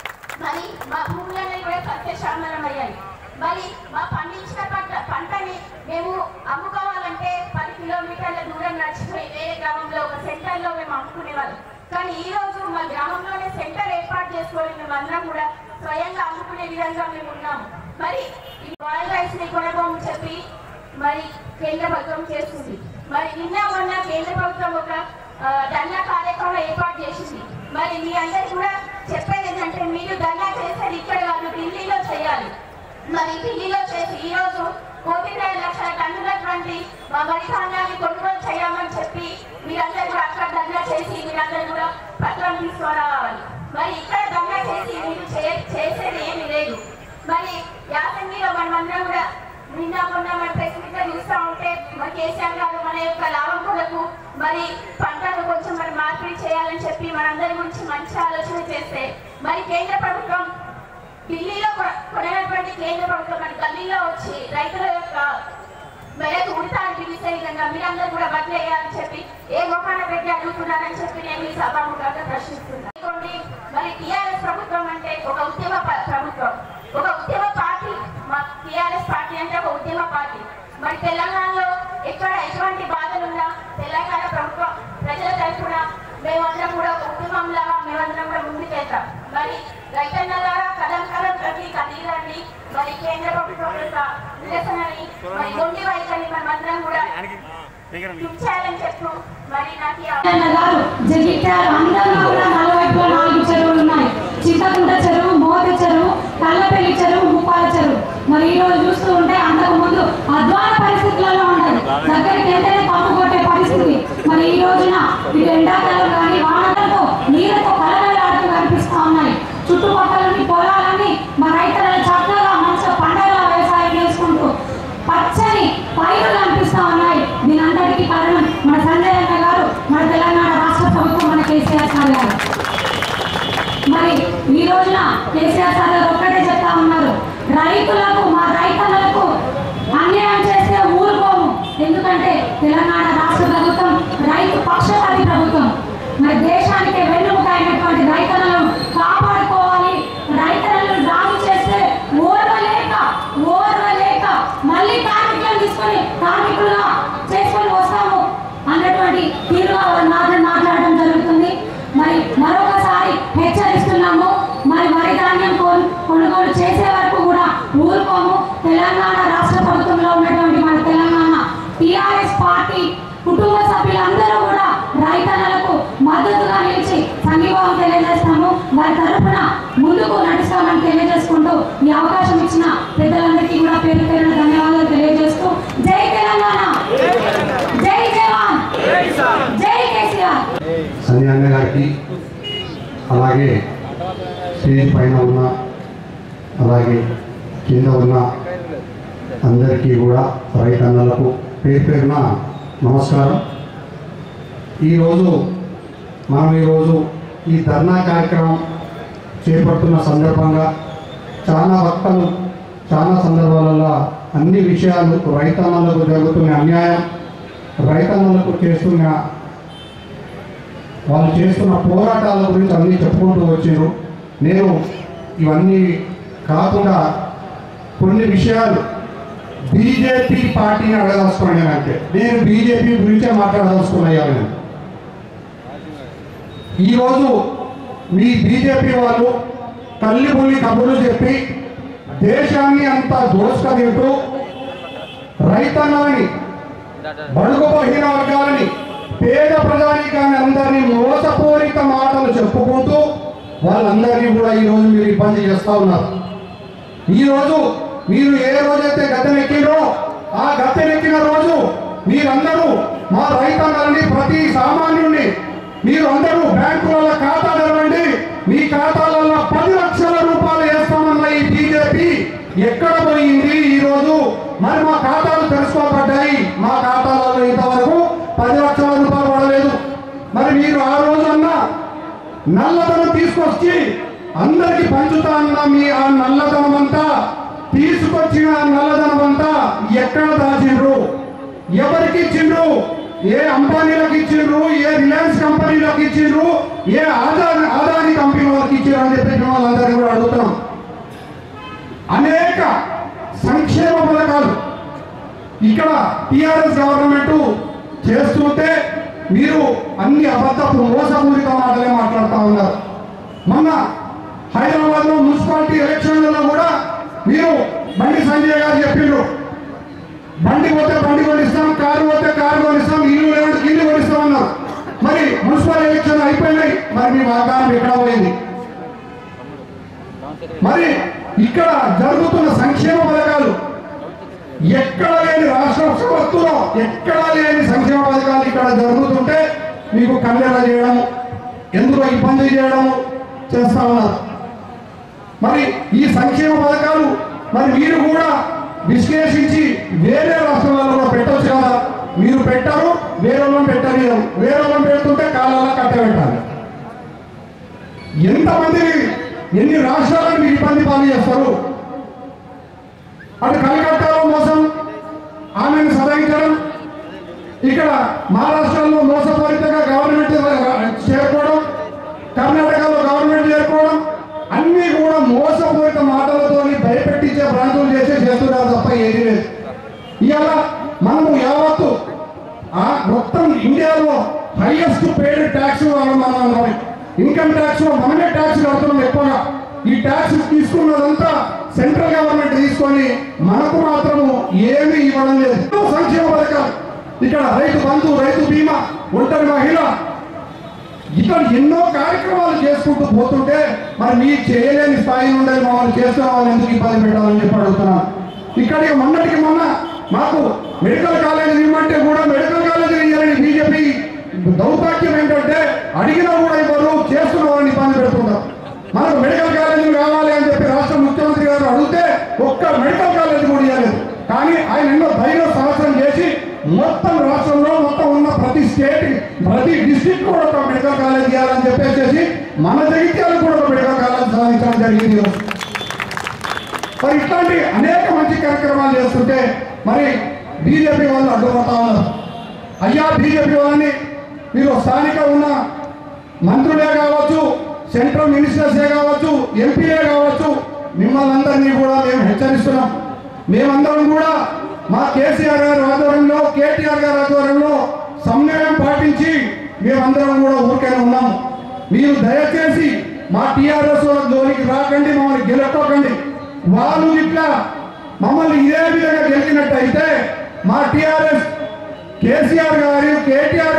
మరి మా భూములన్నీ కూడా సత్యశామలమయ్యాయి మరి మా పండించిన పంట పంటని మేము అమ్ముకోవాలంటే పది కిలోమీటర్ల దూరం నడిచిపోయి వేరే గ్రామంలో ఒక సెంటర్ లో మేము అమ్ముకునేవాళ్ళం కానీ ఈ రోజు మా గ్రామంలోనే సెంటర్ ఏర్పాటు చేసుకొని మేము అందరం కూడా స్వయంగా అమ్ముకునే విధంగా మేము ఉన్నాము మరి ఈ బాయిల్ రైస్ ని కొనబోము చెప్పి మరి కేంద్ర ప్రభుత్వం చేస్తుంది మరి నిన్న మొన్న కేంద్ర ప్రభుత్వం ఒక ఆ, ధర్నా కార్యక్రమం ఏర్పాటు చేసింది మరి మీ అందరికి కూడా చెప్పేది ఏంటంటే మీరు ధర్నా చేసేది ఇక్కడ కాదు ఢిల్లీలో చేయాలి మరి ఢిల్లీలో చేసి ఈ రోజు కోటిన్నర లక్షల టన్నులటువంటి మా వరి ధాన్యాన్ని కొనుగోలు చేయమని చెప్పి మీరందరూ కూడా అక్కడ ధర్నా చేసి మీరందరూ కూడా పత్రం తీసుకురావాలి మరి ఇక్కడ ధర్నా చేసి మీరు చే- చేసేది ఏమీ లేదు మరి యాసంగిలో మనమందరం కూడా నిన్న మొన్న మన ప్రెస్ మీట్ లో చూస్తా ఉంటే మన కేసీఆర్ గారు మన యొక్క లాభం కొరకు మరి పంటను కొంచెం మరి మార్పిడి చేయాలని చెప్పి మనందరి గురించి మంచి ఆలోచన చేస్తే మరి కేంద్ర ప్రభుత్వం ఢిల్లీలో కొ- కొనైనటువంటి కేంద్ర ప్రభుత్వం మన గల్లీలో వచ్చి రైతుల యొక్క మెడకు ఉడతాను పిలిచే విధంగా మీరందరూ కూడా బదిలీ వేయాలని చెప్పి ఏ మొహాన పెట్టి అడుగుతున్నారని చెప్పి నేను ఈ సభాముఖంగా ప్రశ్నిస్తున్నాను అనుకోండి, మరి టిఆర్ఎస్ ప్రభుత్వం అంటే ఒక ఉద్యమ ప- ప్రభుత్వం ఒక ఉద్యమ పార్టీ మా టిఆర్ఎస్ పార్టీ అంటే ఒక ఉద్యమ పార్టీ మరి తెలంగాణలో ఎక్కడ ఎటువంటి బాధలున్నా తెలంగాణ ప్రభుత్వం ప్రజల తరఫున మేమందరం కూడా ఒక ఉద్యమం లాగా మేమందరం కూడా ముందుకెళ్తాం మరి రైతన్నలాగా కథం కథం ప్రతి కదీరండి మరి కేంద్ర ప్రభుత్వం యొక్క నిరసనని మరి మొండి వైఖరిని మనమందరం కూడా చూపించాలని చెప్పు మరి నాకు ఈ అవకాశం అన్న గారు జగిత్యాల అందంగా కూడా నలవైపులా నాలుగు చెరువులు ఉన్నాయి చింతకుంట చెరువు మోత చెరువు కల్లపల్లి చెరువు ముప్పాల చెరువు మరి ఈ రోజు చూస్తూ ఉంటే అంతకు ముందు అధ్వాన పరిస్థితులలో ఉండదు దగ్గరికి వెళ్తేనే పంపు కొట్టే పరిస్థితి మరి ఈ రోజున ఇటు ఎండాకాలం కానీ వానలతో నీళ్ళతో కలకలాడుతూ కనిపిస్తా ఉన్నాయి చుట్టుపక్కలని పొలాలని మా రైతులను చక్కగా మంచిగా పండగ వ్యవసాయం చేసుకుంటూ పచ్చని పైరులు కనిపిస్తా ఉన్నాయి దీని అందరికీ కారణం మన సంజయ్ అన్న గారు మన తెలంగాణ రాష్ట్ర ప్రభుత్వం మన కేసీఆర్ సార్ గారు మరి ఈ రోజున కేసీఆర్ సార్ గారు ఒక్కటే చెప్తా ఉన్నారు రైతులకు మా రైతన్నలకు అన్యాయం చేస్తే ఊరుకోము ఎందుకంటే తెలంగాణ రాష్ట్ర ప్రభుత్వం రైతు పక్షపాతి ప్రభుత్వం మరి దేశానికి వెన్నుముక అయినటువంటి రైతన్నలను కాపాడుకోవాలి రైతన్నలను రాజు చేస్తే ఓర్వలేక ఓర్వలేక మళ్ళీ కార్మికులను తీసుకొని కార్మికులుగా చేసుకొని వస్తాము అన్నటువంటి తీరుగా వాళ్ళు మాట్లా మాట్లాడడం జరుగుతుంది మరి మరొకసారి హెచ్చరిస్తున్నాము మరి వరి ధాన్యం కొను- కొనుగోలు చేసే వరకు కూడా ఊరుకోము తెలంగాణ రాష్ట్ర ప్రభుత్వంలో ఉన్నటువంటి మన తెలంగాణ టిఆర్ఎస్ పార్టీ సభ్యులందరూ కూడా రైతన్నలకు మద్దతుగా నిలిచి సంఘీభావం తెలియజేస్తాము వారి తరఫున ముందుకు నడుస్తామని తెలియజేసుకుంటూ ఈ అవకాశం ఇచ్చిన పెద్దలందరికీ కూడా పేరు పేరున ధన్యవాదాలు తెలియజేస్తూ జై తెలంగాణ జై జవాన్ జై కేసీఆర్ సంజయ్ గారికి అలాగే స్టేజ్ పైన ఉన్న అలాగే కింద ఉన్న అందరికీ కూడా రైతన్నలకు పేరు పేరున నమస్కారం ఈరోజు మనం ఈరోజు ఈ ధర్నా కార్యక్రమం చేపడుతున్న సందర్భంగా చాలా వక్తలు చాలా సందర్భాలలో అన్ని విషయాలు రైతన్నలకు జరుగుతున్న అన్యాయం రైతన్నలకు చేస్తున్న వాళ్ళు చేస్తున్న పోరాటాల గురించి అన్నీ చెప్పుకుంటూ వచ్చారు నేను ఇవన్నీ కాకుండా కొన్ని విషయాలు బీజేపీ పార్టీని అడగదలుచుకున్నాను అంటే నేను బీజేపీ గురించే మాట్లాడదలుచుకున్నాను నేను ఈరోజు మీ బీజేపీ వాళ్ళు తల్లి పుల్లి కబుర్లు చెప్పి దేశాన్ని అంతా దోచుకదింటూ రైతన్నాన్ని బడుగు బలహీన వర్గాలని పేద ప్రజానికాన్ని అందరినీ మోసపూరిత మాటలు చెప్పుకుంటూ వాళ్ళందరినీ కూడా ఈరోజు మీరు ఇబ్బంది చేస్తూ ఉన్నారు ఈరోజు మీరు ఏ రోజైతే గద్దెనెక్కినో ఆ గద్దెనెక్కిన రోజు మీరందరూ మా రైతాంగాన్ని ప్రతి సామాన్యుడిని మీరు అందరూ బ్యాంకులలో ఖాతా తెరవండి మీ ఖాతాలలో పది లక్షల రూపాయలు వేస్తామన్న ఈ బీజేపీ ఎక్కడ పోయింది ఈ రోజు మరి మా ఖాతాలు తెలుసుకోబడ్డాయి మా ఖాతాలలో ఇంతవరకు పది లక్షల రూపాయలు పడలేదు మరి మీరు ఆ రోజు అన్న నల్లధనం తీసుకొచ్చి అందరికి పంచుతా అన్న మీ ఆ నల్లధనం అంతా తీసుకొచ్చిన ఆ నల్లధనం అంతా ఎక్కడ దాచిండ్రు ఎవరికి ఇచ్చిండ్రు ఏ అంబానీలకు ఇచ్చిండ్రు ఏ రిలయన్స్ కంపెనీలకు ఇచ్చిండ్రు ఏ ఆదాని ఆదాని కంపెనీ వాళ్ళకి ఇచ్చిండ్రు అని చెప్పి వాళ్ళందరినీ కూడా అడుగుతున్నాం అనేక సంక్షేమ పథకాలు ఇక్కడ టిఆర్ఎస్ గవర్నమెంట్ చేస్తుంటే మీరు అన్ని అబద్ధపు మోసపూరిత మాటలే మాట్లాడుతూ ఉన్నారు మొన్న హైదరాబాద్ లో మున్సిపాలిటీ ఎలక్షన్లలో కూడా మీరు బండి సంజయ్ గారు చెప్పిండ్రు బండి పోతే బండి కొనిస్తాం కారు పోతే కారు కొనిస్తాం ఇల్లు లేవంటే ఇల్లు కొనిస్తాం అన్నారు మరి మున్సిపల్ ఎలక్షన్ అయిపోయినాయి మరి మీ వాగ్దానం ఎక్కడ పోయింది మరి ఇక్కడ జరుగుతున్న సంక్షేమ పథకాలు ఎక్కడ లేని రాష్ట్ర ప్రభుత్వంలో ఎక్కడ లేని సంక్షేమ పథకాలు ఇక్కడ జరుగుతుంటే మీకు కన్నెర చేయడం ఎందులో ఇబ్బంది చేయడం చేస్తా ఉన్నారు మరి ఈ సంక్షేమ పథకాలు మరి మీరు కూడా విశ్లేషించి వేరే రాష్ట్రాలలో కూడా పెట్టొచ్చు కదా మీరు పెట్టారు వేరే వాళ్ళని పెట్టారు వేరే వాళ్ళని పెడుతుంటే కాలాల కట్టబెట్టాలి ఎంతమందిని ఎన్ని రాష్ట్రాలను మీరు ఇబ్బంది పాలు చేస్తారు అటు కలకత్తాలో మోసం ఆమెను సదాయించడం ఇక్కడ మహారాష్ట్రలో మోసపూరితంగా గవర్నమెంట్ చేరుకోవడం కర్ణాటకలో గవర్నమెంట్ చేరుకోవడం అన్నీ కూడా మోసపూరిత మాటలతో భయపెట్టించే ప్రాంతం చేసే చేస్తున్నారు తప్ప ఏది లేదు ఇవాళ మనము యావత్తు ఆ మొత్తం ఇండియాలో హైయెస్ట్ పేడ్ ట్యాక్స్ మనం ఇన్కమ్ ట్యాక్స్ లో మనమే ట్యాక్స్ కడుతున్నాం ఎక్కువగా ఈ ట్యాక్స్ తీసుకున్నదంతా సెంట్రల్ గవర్నమెంట్ తీసుకొని మనకు మాత్రము ఏమీ ఇవ్వడం లేదు ఎన్నో సంక్షేమ పథకాలు ఇక్కడ రైతు బంధు రైతు బీమా ఒంటరి మహిళ ఇక్కడ ఎన్నో కార్యక్రమాలు చేసుకుంటూ పోతుంటే మరి మీరు చేయలేని స్థాయి నుండి మమ్మల్ని చేస్తున్న వాళ్ళు ఎందుకు ఇబ్బంది పెట్టాలని చెప్పి అడుగుతున్నాను ఇక్కడికి మొన్నటికి మొన్న మాకు మెడికల్ కాలేజ్ ఇవ్వమంటే కూడా మెడికల్ కాలేజ్ ఇవ్వాలని బీజేపీ దౌర్భాగ్యం ఏంటంటే అడిగినా కూడా ఇవ్వరు చేస్తున్న వాళ్ళని ఇబ్బంది పెడుతున్నారు మనకు మెడికల్ కాలేజీలు కావాలి అని చెప్పి రాష్ట్ర ముఖ్యమంత్రి గారు అడిగితే ఒక్క మెడికల్ కాలేజ్ కూడా ఇవ్వలేదు కానీ ఆయన ఎన్నో ధైర్య సంవత్సరం చేసి మొత్తం రాష్ట్రంలో మొత్తం ఉన్న ప్రతి స్టేట్ ప్రతి డిస్ట్రిక్ట్ కూడా ఒక మెడికల్ కాలేజ్ ఇవ్వాలని చెప్పేసి మన జగిత్యాలకు కూడా ఒక మెడికల్ కాలేజ్ సాధించడం జరిగింది ఈరోజు. మరి ఇట్లాంటి అనేక మంచి కార్యక్రమాలు చేస్తుంటే మరి బీజేపీ వాళ్ళు అడ్డుపడతా ఉన్నారు అయ్యా బీజేపీ వాళ్ళని మీరు స్థానిక ఉన్న మంత్రులే కావచ్చు సెంట్రల్ మినిస్టర్సే కావచ్చు ఎంపీలే కావచ్చు మిమ్మల్ని అందరినీ కూడా మేము హెచ్చరిస్తున్నాం మేమందరం కూడా మా కేసీఆర్ గారి ఆధ్వర్యంలో కేటీఆర్ గారి ఆధ్వర్యంలో సమన్వయం పాటించి మేమందరం కూడా ఊరికైనా ఉన్నాము మీరు దయచేసి మా టీఆర్ఎస్ జోలికి రాకండి మమ్మల్ని గెలుక్కోకండి వాళ్ళు ఇట్లా మమ్మల్ని ఇదే విధంగా గెలిచినట్టయితే మా టిఆర్ఎస్ కేసీఆర్ గారు కేటీఆర్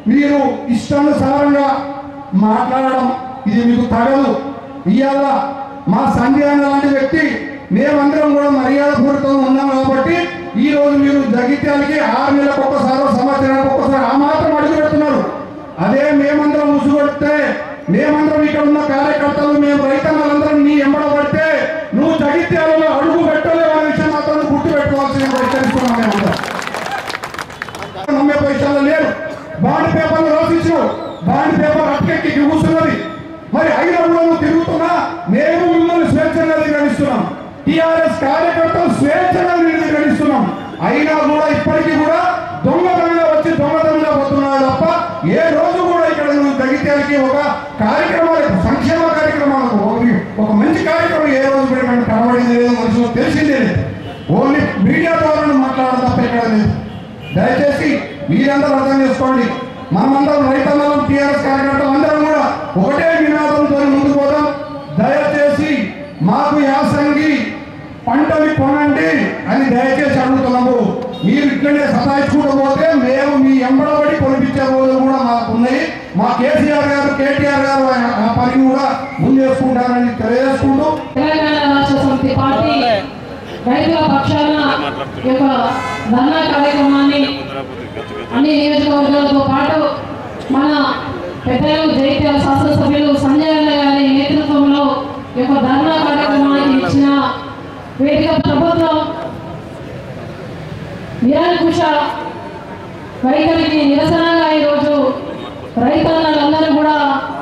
మీరు ఇష్టానుసారంగా మాట్లాడడం ఇది మీకు తగదు ఇవాళ మా సంధ్యాన లాంటి వ్యక్తి మేమందరం కూడా మర్యాద పూర్వకంగా ఉన్నాం కాబట్టి ఈ రోజు మీరు జగిత్యాలకి ఆరు నెలలకు ఒక్కసారి సంవత్సరానికి ఒక్కసారి ఆ మాత్రం అడుగు పెడుతున్నారు అదే మేమందరం ముసుగొడితే మేమందరం ఇక్కడ ఉన్న కార్యకర్తలు మేము రైతన్నలందరం నీ ఎంబడ పడితే నువ్వు జగిత్యాలలో అడుగు పెట్టలేవు అనే విషయం మాత్రం గుర్తు పెట్టుకోవాల్సింది హెచ్చరిస్తున్నాం మేమందరం నమ్మే పొజిషన్లో లేరు బాండ్ పేపర్లు రాసిచ్చావు బాండ్ పేపర్ అట్టెక్కి కూర్చున్నది మరి అయినా కూడా నువ్వు తిరుగుతున్నా మేము మిమ్మల్ని స్వేచ్ఛగా నిర్వహిస్తున్నాం టిఆర్ఎస్ కార్యకర్తలు స్వేచ్ఛగా నిర్వహిస్తున్నాం అయినా కూడా ఇప్పటికీ కూడా దొంగతనంగా వచ్చి దొంగతనంగా పోతున్నాడు తప్ప ఏ రోజు కూడా ఇక్కడ నువ్వు తగ్గితేకి ఒక కార్యక్రమాలకు సంక్షేమ కార్యక్రమాలకు ఒక- ఒక మంచి కార్యక్రమం ఏ రోజు కూడా మనకు కనబడింది లేదు మనుషులు తెలిసిందే లేదు ఓన్లీ మీడియా ద్వారా మాట్లాడడం తప్ప ఇక్కడ లేదు దయచేసి మీరందరూ అర్థం చేసుకోండి మనమందరం రైతన్నలం టీఆర్ఎస్ కార్యకర్తలు అందరం కూడా ఒకటే నినాదంతో ముందుకు పోదాం దయచేసి మాకు యాసంగి పంటని కొనండి అని దయచేసి అడుగుతున్నాము మీరు ఇట్లనే సతాయించుకుంటూ పోతే మేము మీ ఎంబడబడి కొనిపించే రోజులు కూడా మాకు ఉన్నాయి మా కేసీఆర్ గారు కేటీఆర్ గారు ఆయన- ఆ పని కూడా ముందేసుకుంటారని తెలియజేసుకుంటూ తెలంగాణ రాష్ట్ర సమితి పార్టీ రైతుల పక్షాన ఈ యొక్క ధర్నా కార్యక్రమాన్ని అన్ని నియోజకవర్గాలతో పాటు మన పెద్దలు జైత్యాల శాసనసభ్యులు సంజయ్ అన్న గారి నేతృత్వంలో ఈ యొక్క ధర్నా కార్యక్రమానికి ఇచ్చిన వేదిక ప్రభుత్వం నిరంకుశ వైఖరికి నిరసనగా ఈరోజు రైతన్నలందరూ కూడా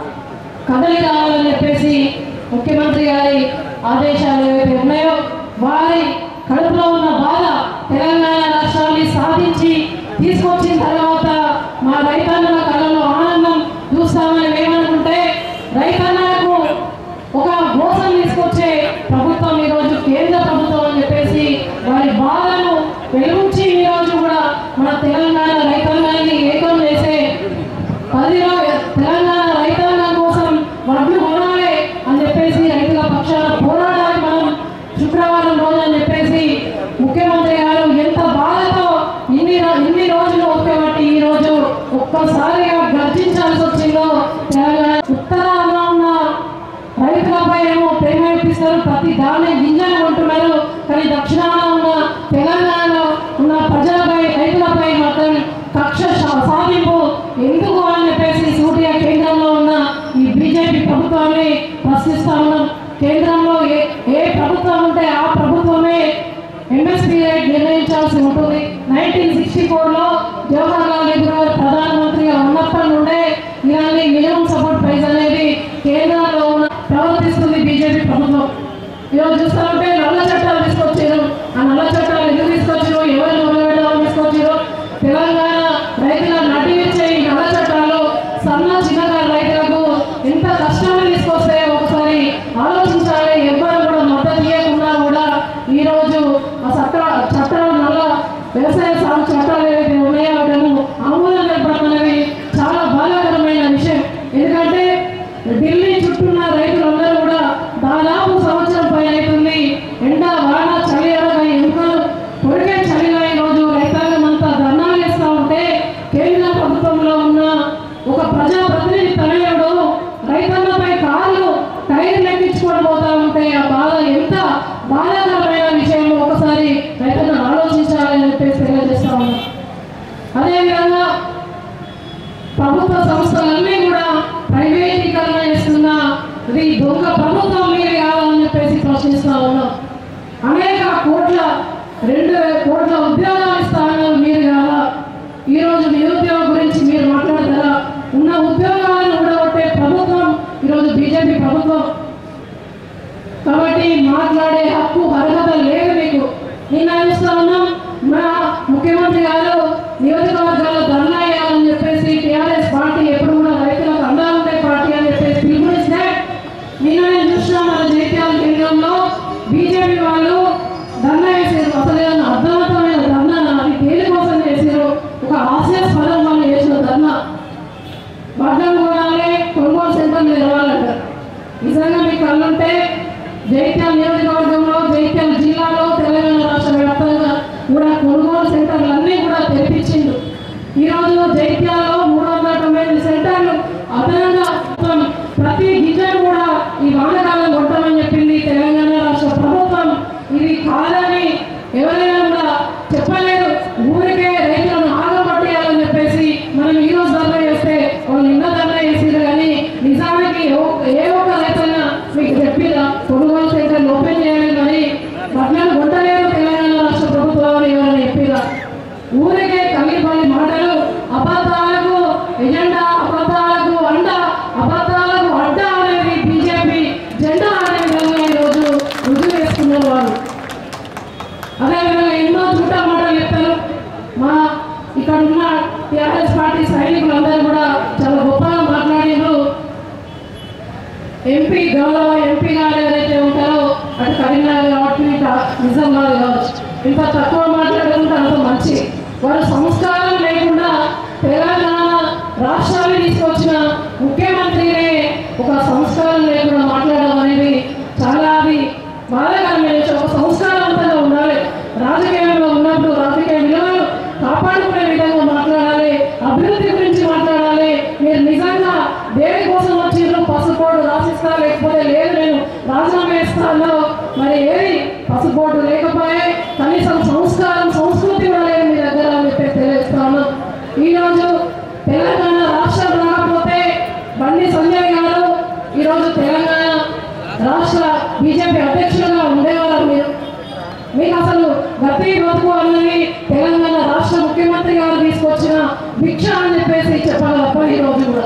కదలి రావాలని చెప్పేసి ముఖ్యమంత్రి గారి ఆదేశాలు ఏవైతే ఉన్నాయో వారి కడుపులో ఉన్న బాధ తెలంగాణ రాష్ట్రాన్ని సాధించి తీసుకొచ్చిన తర్వాత మా రైతన్నుల కళలో ఆనందం చూస్తామని మేమనుకుంటే రైతన్నలకు ఒక మోసం తీసుకొచ్చే ప్రభుత్వం ఈరోజు కేంద్ర ప్రభుత్వం అని చెప్పేసి వారి బాధను వెలుగుచ్చి ఈరోజు కూడా మన తెలంగాణ రైతాంగాన్ని ఏకం చేసే పదిలో తెలంగాణ రైతాంగం కోసం వడ్లు కొనాలి అని చెప్పేసి రైతుల పక్షాన పోరాడాలి మనం శుక్రవారం రోజు అని చెప్పేసి ముఖ్యమంత్రి గారు ఎంత బాధతో ఇన్ని రో- ఇన్ని రోజులు ఒక్కబట్టి ఈ రోజు ఒక్కసారిగా గర్జించాల్సి వచ్చిందో తెలంగాణ ఉత్తరాంధ్ర ఉన్న రైతులపై ఏమో ప్రేమ ఇప్పిస్తారు ప్రతి దాన్ని గింజలు కొంటున్నారు కానీ దక్షిణాన ఉన్న తెలంగాణలో ఉన్న ప్రజలపై రైతులపై మాత్రం కక్ష సా- సాధింపు ఎందుకు అని చెప్పేసి సూటిగా కేంద్రంలో ఉన్న ఈ బీజేపీ ప్రభుత్వాన్ని ప్రశ్నిస్తా ఉన్నాం కేంద్రంలో ఏ ఏ ప్రభుత్వం ఉంటే ఆ ప్రభుత్వమే ఎంఎస్పీ రేట్ నిర్ణయించాల్సి ఉంటుంది నైన్టీన్ సిక్స్టీ ఫోర్లో జవహర్ లాల్ నెహ్రూ గారు ప్రధానమంత్రిగా ఉన్నప్పటి నుండే ఇలాంటి మినిమం సపోర్ట్ ప్రైస్ అనేది కేంద్రంలో ఉన్న ప్రవర్తిస్తుంది బీజేపీ ప్రభుత్వం ఈరోజు చూస్తా ఉంటే నల్ల చట్టాలు తీసుకొచ్చారు ఆ నల్ల చట్టాలు ఎందుకు తీసుకొచ్చారు ఎవరు మొదలుపెట్టాలని తీసుకొచ్చారు తెలంగాణ రైతుల నటించే ఈ నల్ల చట్టాలు సన్న చిన్నకారు రైతులకు ఎంత కష్టాన్ని తీసుకొస్తాయో ఒకసారి ఆలోచించాలి ఎవ్వరు కూడా మద్దతు ఇవ్వకుండా కూడా ఈ రోజు ఆ చట్ట చట్టాలు నల్ల వ్యవసాయ సాగు చట్టాలు ఏవైతే ఉన్నాయో వాటిని ఆమోదం తెలపడం చాలా బాధాకరమైన విషయం ఎందుకంటే ఢిల్లీ చుట్టూన్న రైతులందరూ కూడా దాదాపు సంవత్సరం పైన అవుతుంది ఎండ వాన చలి అనగా ఎముకలు పొడిగే చలిగా ఈ రోజు రైతాంగం అంతా ధర్నాలు చేస్తూ ఉంటే కేంద్ర ప్రభుత్వంలో ఉన్న ఒక ప్రజా ప్రతినిధి తనయుడు రైతన్నపై కార్లు టైర్ లెక్కించుకొని పోతా ఉంటే ఆ బాధ ఎంత బాధాకరమైన విషయం ఒకసారి రైతన్న ఆలోచించాలని చెప్పేసి తెలియజేస్తా ఉన్నాం అదేవిధంగా ప్రభుత్వ సంస్థలన్నీ కూడా ప్రైవేటీకరణ చేస్తున్న ఇది దొంగ ప్రభుత్వం మీరు కావాలని చెప్పేసి ప్రశ్నిస్తా ఉన్నాం అనేక కోట్ల రెండు వేల కోట్ల ఉద్యోగాలు ఇస్తా ఉన్నారు మీరు కాదా ఈరోజు నిరుద్యోగం గురించి మీరు మాట్లాడతారా ఉన్న ఉద్యోగాలను ఊడగొట్టే ప్రభుత్వం ఈరోజు బీజేపీ ప్రభుత్వం కాబట్టి మాట్లాడే హక్కు అర్హత లేదు మీకు నిన్న చూస్తా ఉన్నాం మన ముఖ్యమంత్రి గారు నియోజకవర్గాల్లో ధర్నా వేయాలని చెప్పేసి టీఆర్ఎస్ పార్టీ ఎప్పుడు కూడా రైతులకు అండా ఉండే పార్టీ అని చెప్పేసి పిలుపునిస్తే నిన్న నేను చూసిన మన జైత్యాల కేంద్రంలో బీజేపీ వాళ్ళు ధర్నా వేసారు అసలు ఏదైనా అర్థవంతమైన ధర్నా అది దేనికోసం చేసారు ఒక హాస్యాస్పదం వాళ్ళు చేసిన ధర్నా వడ్డం కొనాలి కొనుగోలు సెంటర్లు తెరవాలంట నిజంగా మీకు కళ్ళుంటే జైత్యాల నియోజకవర్గంలో జైత్యాల జిల్లాలో తెలంగాణ రాష్ట్ర వ్యాప్తంగా కూడా కొనుగోలు సెంటర్లు అన్నీ కూడా తెరిపించిండు ఈరోజు జైత్యాలలో మూడు వందల ఎంపీ గౌరవ ఎంపీ గారు ఎవరైతే ఉంటారో అటు కరీంనగర్ కావచ్చు ఇటు నిజామాబాద్ కావచ్చు ఇంత తక్కువ మాట్లాడుకుంటే అంత మంచి వారు సంస్కారం లేకుండా తెలంగాణ రాష్ట్రాన్ని తీసుకొచ్చిన ముఖ్యమంత్రినే ఒక సంస్కారం లేకుండా మాట్లాడడం అనేది చాలా అది బాధాకరమైన విషయం. ఒక సంస్కారవంతంగా ఉండాలి రాజకీయంలో ఉన్నప్పుడు రాజకీయ విలువలు కాపాడుకునే విధంగా మాట్లాడాలి అభివృద్ధి గురించి మాట్లాడాలి మీరు నిజంగా దేని కోసం వచ్చిండ్రు పసుపోటు రాసిస్తా లేకపోతే లేదు నేను రాజీనామా ఇస్తాను మరి ఏది పసుపోటు లేకపోయే కనీసం సంస్కారం సంస్కృతి కూడా లేదు మీ దగ్గర అని చెప్పి తెలియజేస్తాను ఈరోజు తెలంగాణ రాష్ట్రం రాకపోతే బండి సంజయ్ గారు ఈరోజు తెలంగాణ రాష్ట్ర బీజేపీ అధ్యక్షులుగా ఉండేవారు మీరు మీకు అసలు గతి బతుకు అన్నది తెలంగాణ రాష్ట్ర ముఖ్యమంత్రి గారు తీసుకొచ్చిన భిక్ష అని చెప్పేసి చెప్పాలి తప్ప ఈ రోజు కూడా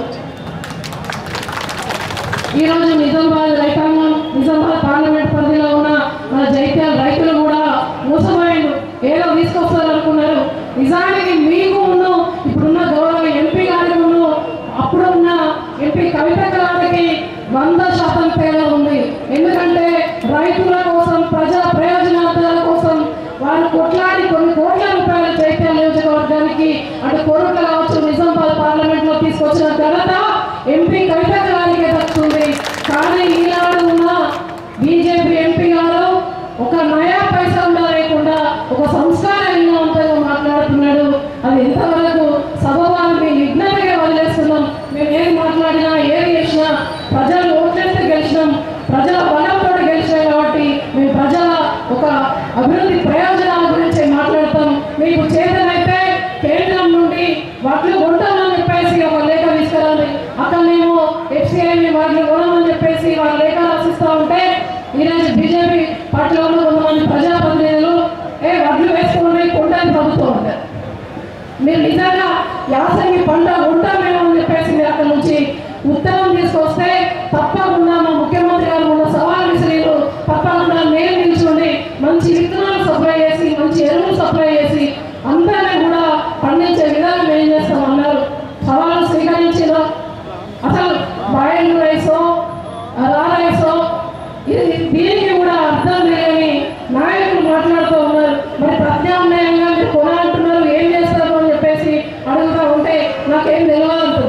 ఈ రోజు నిజామాబాద్ రైతాంగం నిజామాబాద్ పార్లమెంట్ పరిధిలో ఉన్న మన జైత్యాల రైతులు కూడా మోసపోయిండు ఏదో తీసుకొస్తారు అనుకున్నారు నిజానికి మీకు ఉన్న ఇప్పుడున్న గౌరవ ఎంపీ గారికి ఉన్న అప్పుడు ఉన్న ఎంపీ కవిత గారికి వంద శాతం తేడా ఉంది ఎందుకంటే రైతుల కోసం ప్రజా ప్రయోజనార్థాల కోసం వారు కొట్లాడి కొన్ని కోట్ల రూపాయల చైత్య నియోజకవర్గానికి అటు కోరుట్ల కావచ్చు నిజామాబాద్ పార్లమెంట్ లో తీసుకొచ్చిన ఘనత ఎంపీ కవిత గారికి దక్కుతుంది కానీ ఈనాడు ఉన్న బీజేపీ ఎంపీ గారు ఒక నయా పైసా కూడా లేకుండా ఒక సంస్కారహీనవంతంగా మాట్లాడుతున్నాడు అది ఎంతవరకు సభవాన్ని మేము విజ్ఞతగా వదిలేస్తున్నాం మేము ఏది మాట్లాడినా ఏది చేసినా ప్రజలు ఓట్లేస్తే గెలిచినాం ప్రజల బలంతో గెలిచినాం కాబట్టి మేము ప్రజల ఒక అభివృద్ధి ప్రయోజనాల గురించి మాట్లాడతాం మీకు చేతనైతే కేంద్రం నుండి వాటిని కొంటామని చెప్పేసి ఒక లేఖ తీసుకురాలి అక్కడ మేము ఎఫ్సిఐ వాటిని కొనమని చెప్పేసి వాళ్ళ లేఖ రాసిస్తూ ఉంటే ఈరోజు బీజేపీ పార్టీలో ఉన్న కొంతమంది ప్రజాప్రతినిధులు ఏ వడ్లు వేసుకోండి కొండని ప్రభుత్వం ఉంటారు మీరు నిజంగా యాసంగి పంట ఉంటామేమో అని చెప్పేసి మీరు అక్కడ నుంచి ఉత్తరం తీసుకొస్తే తప్పకుండా మా ముఖ్యమంత్రి గారు ఉన్న సవాల్ విసిరీలు తప్పకుండా నేను నిల్చుండి మంచి విత్తనాలు సప్లై చేసి మంచి ఎరువులు సప్లై చేసి అందరినీ కూడా పండించే విధానం ఏం చేస్తాం అన్నారు సవాలు స్వీకరించిన అసలు బాయిల్ రైసో రా రైసో ఇది దీనికి కూడా అర్థం లేని నాయకులు మాట్లాడుతూ ఉన్నారు మరి ప్రత్యామ్నాయంగా మీరు కొనాలంటున్నారు ఏం చేస్తారు అని చెప్పేసి అడుగుతూ ఉంటే నాకేం తెలియదు అంటుంది.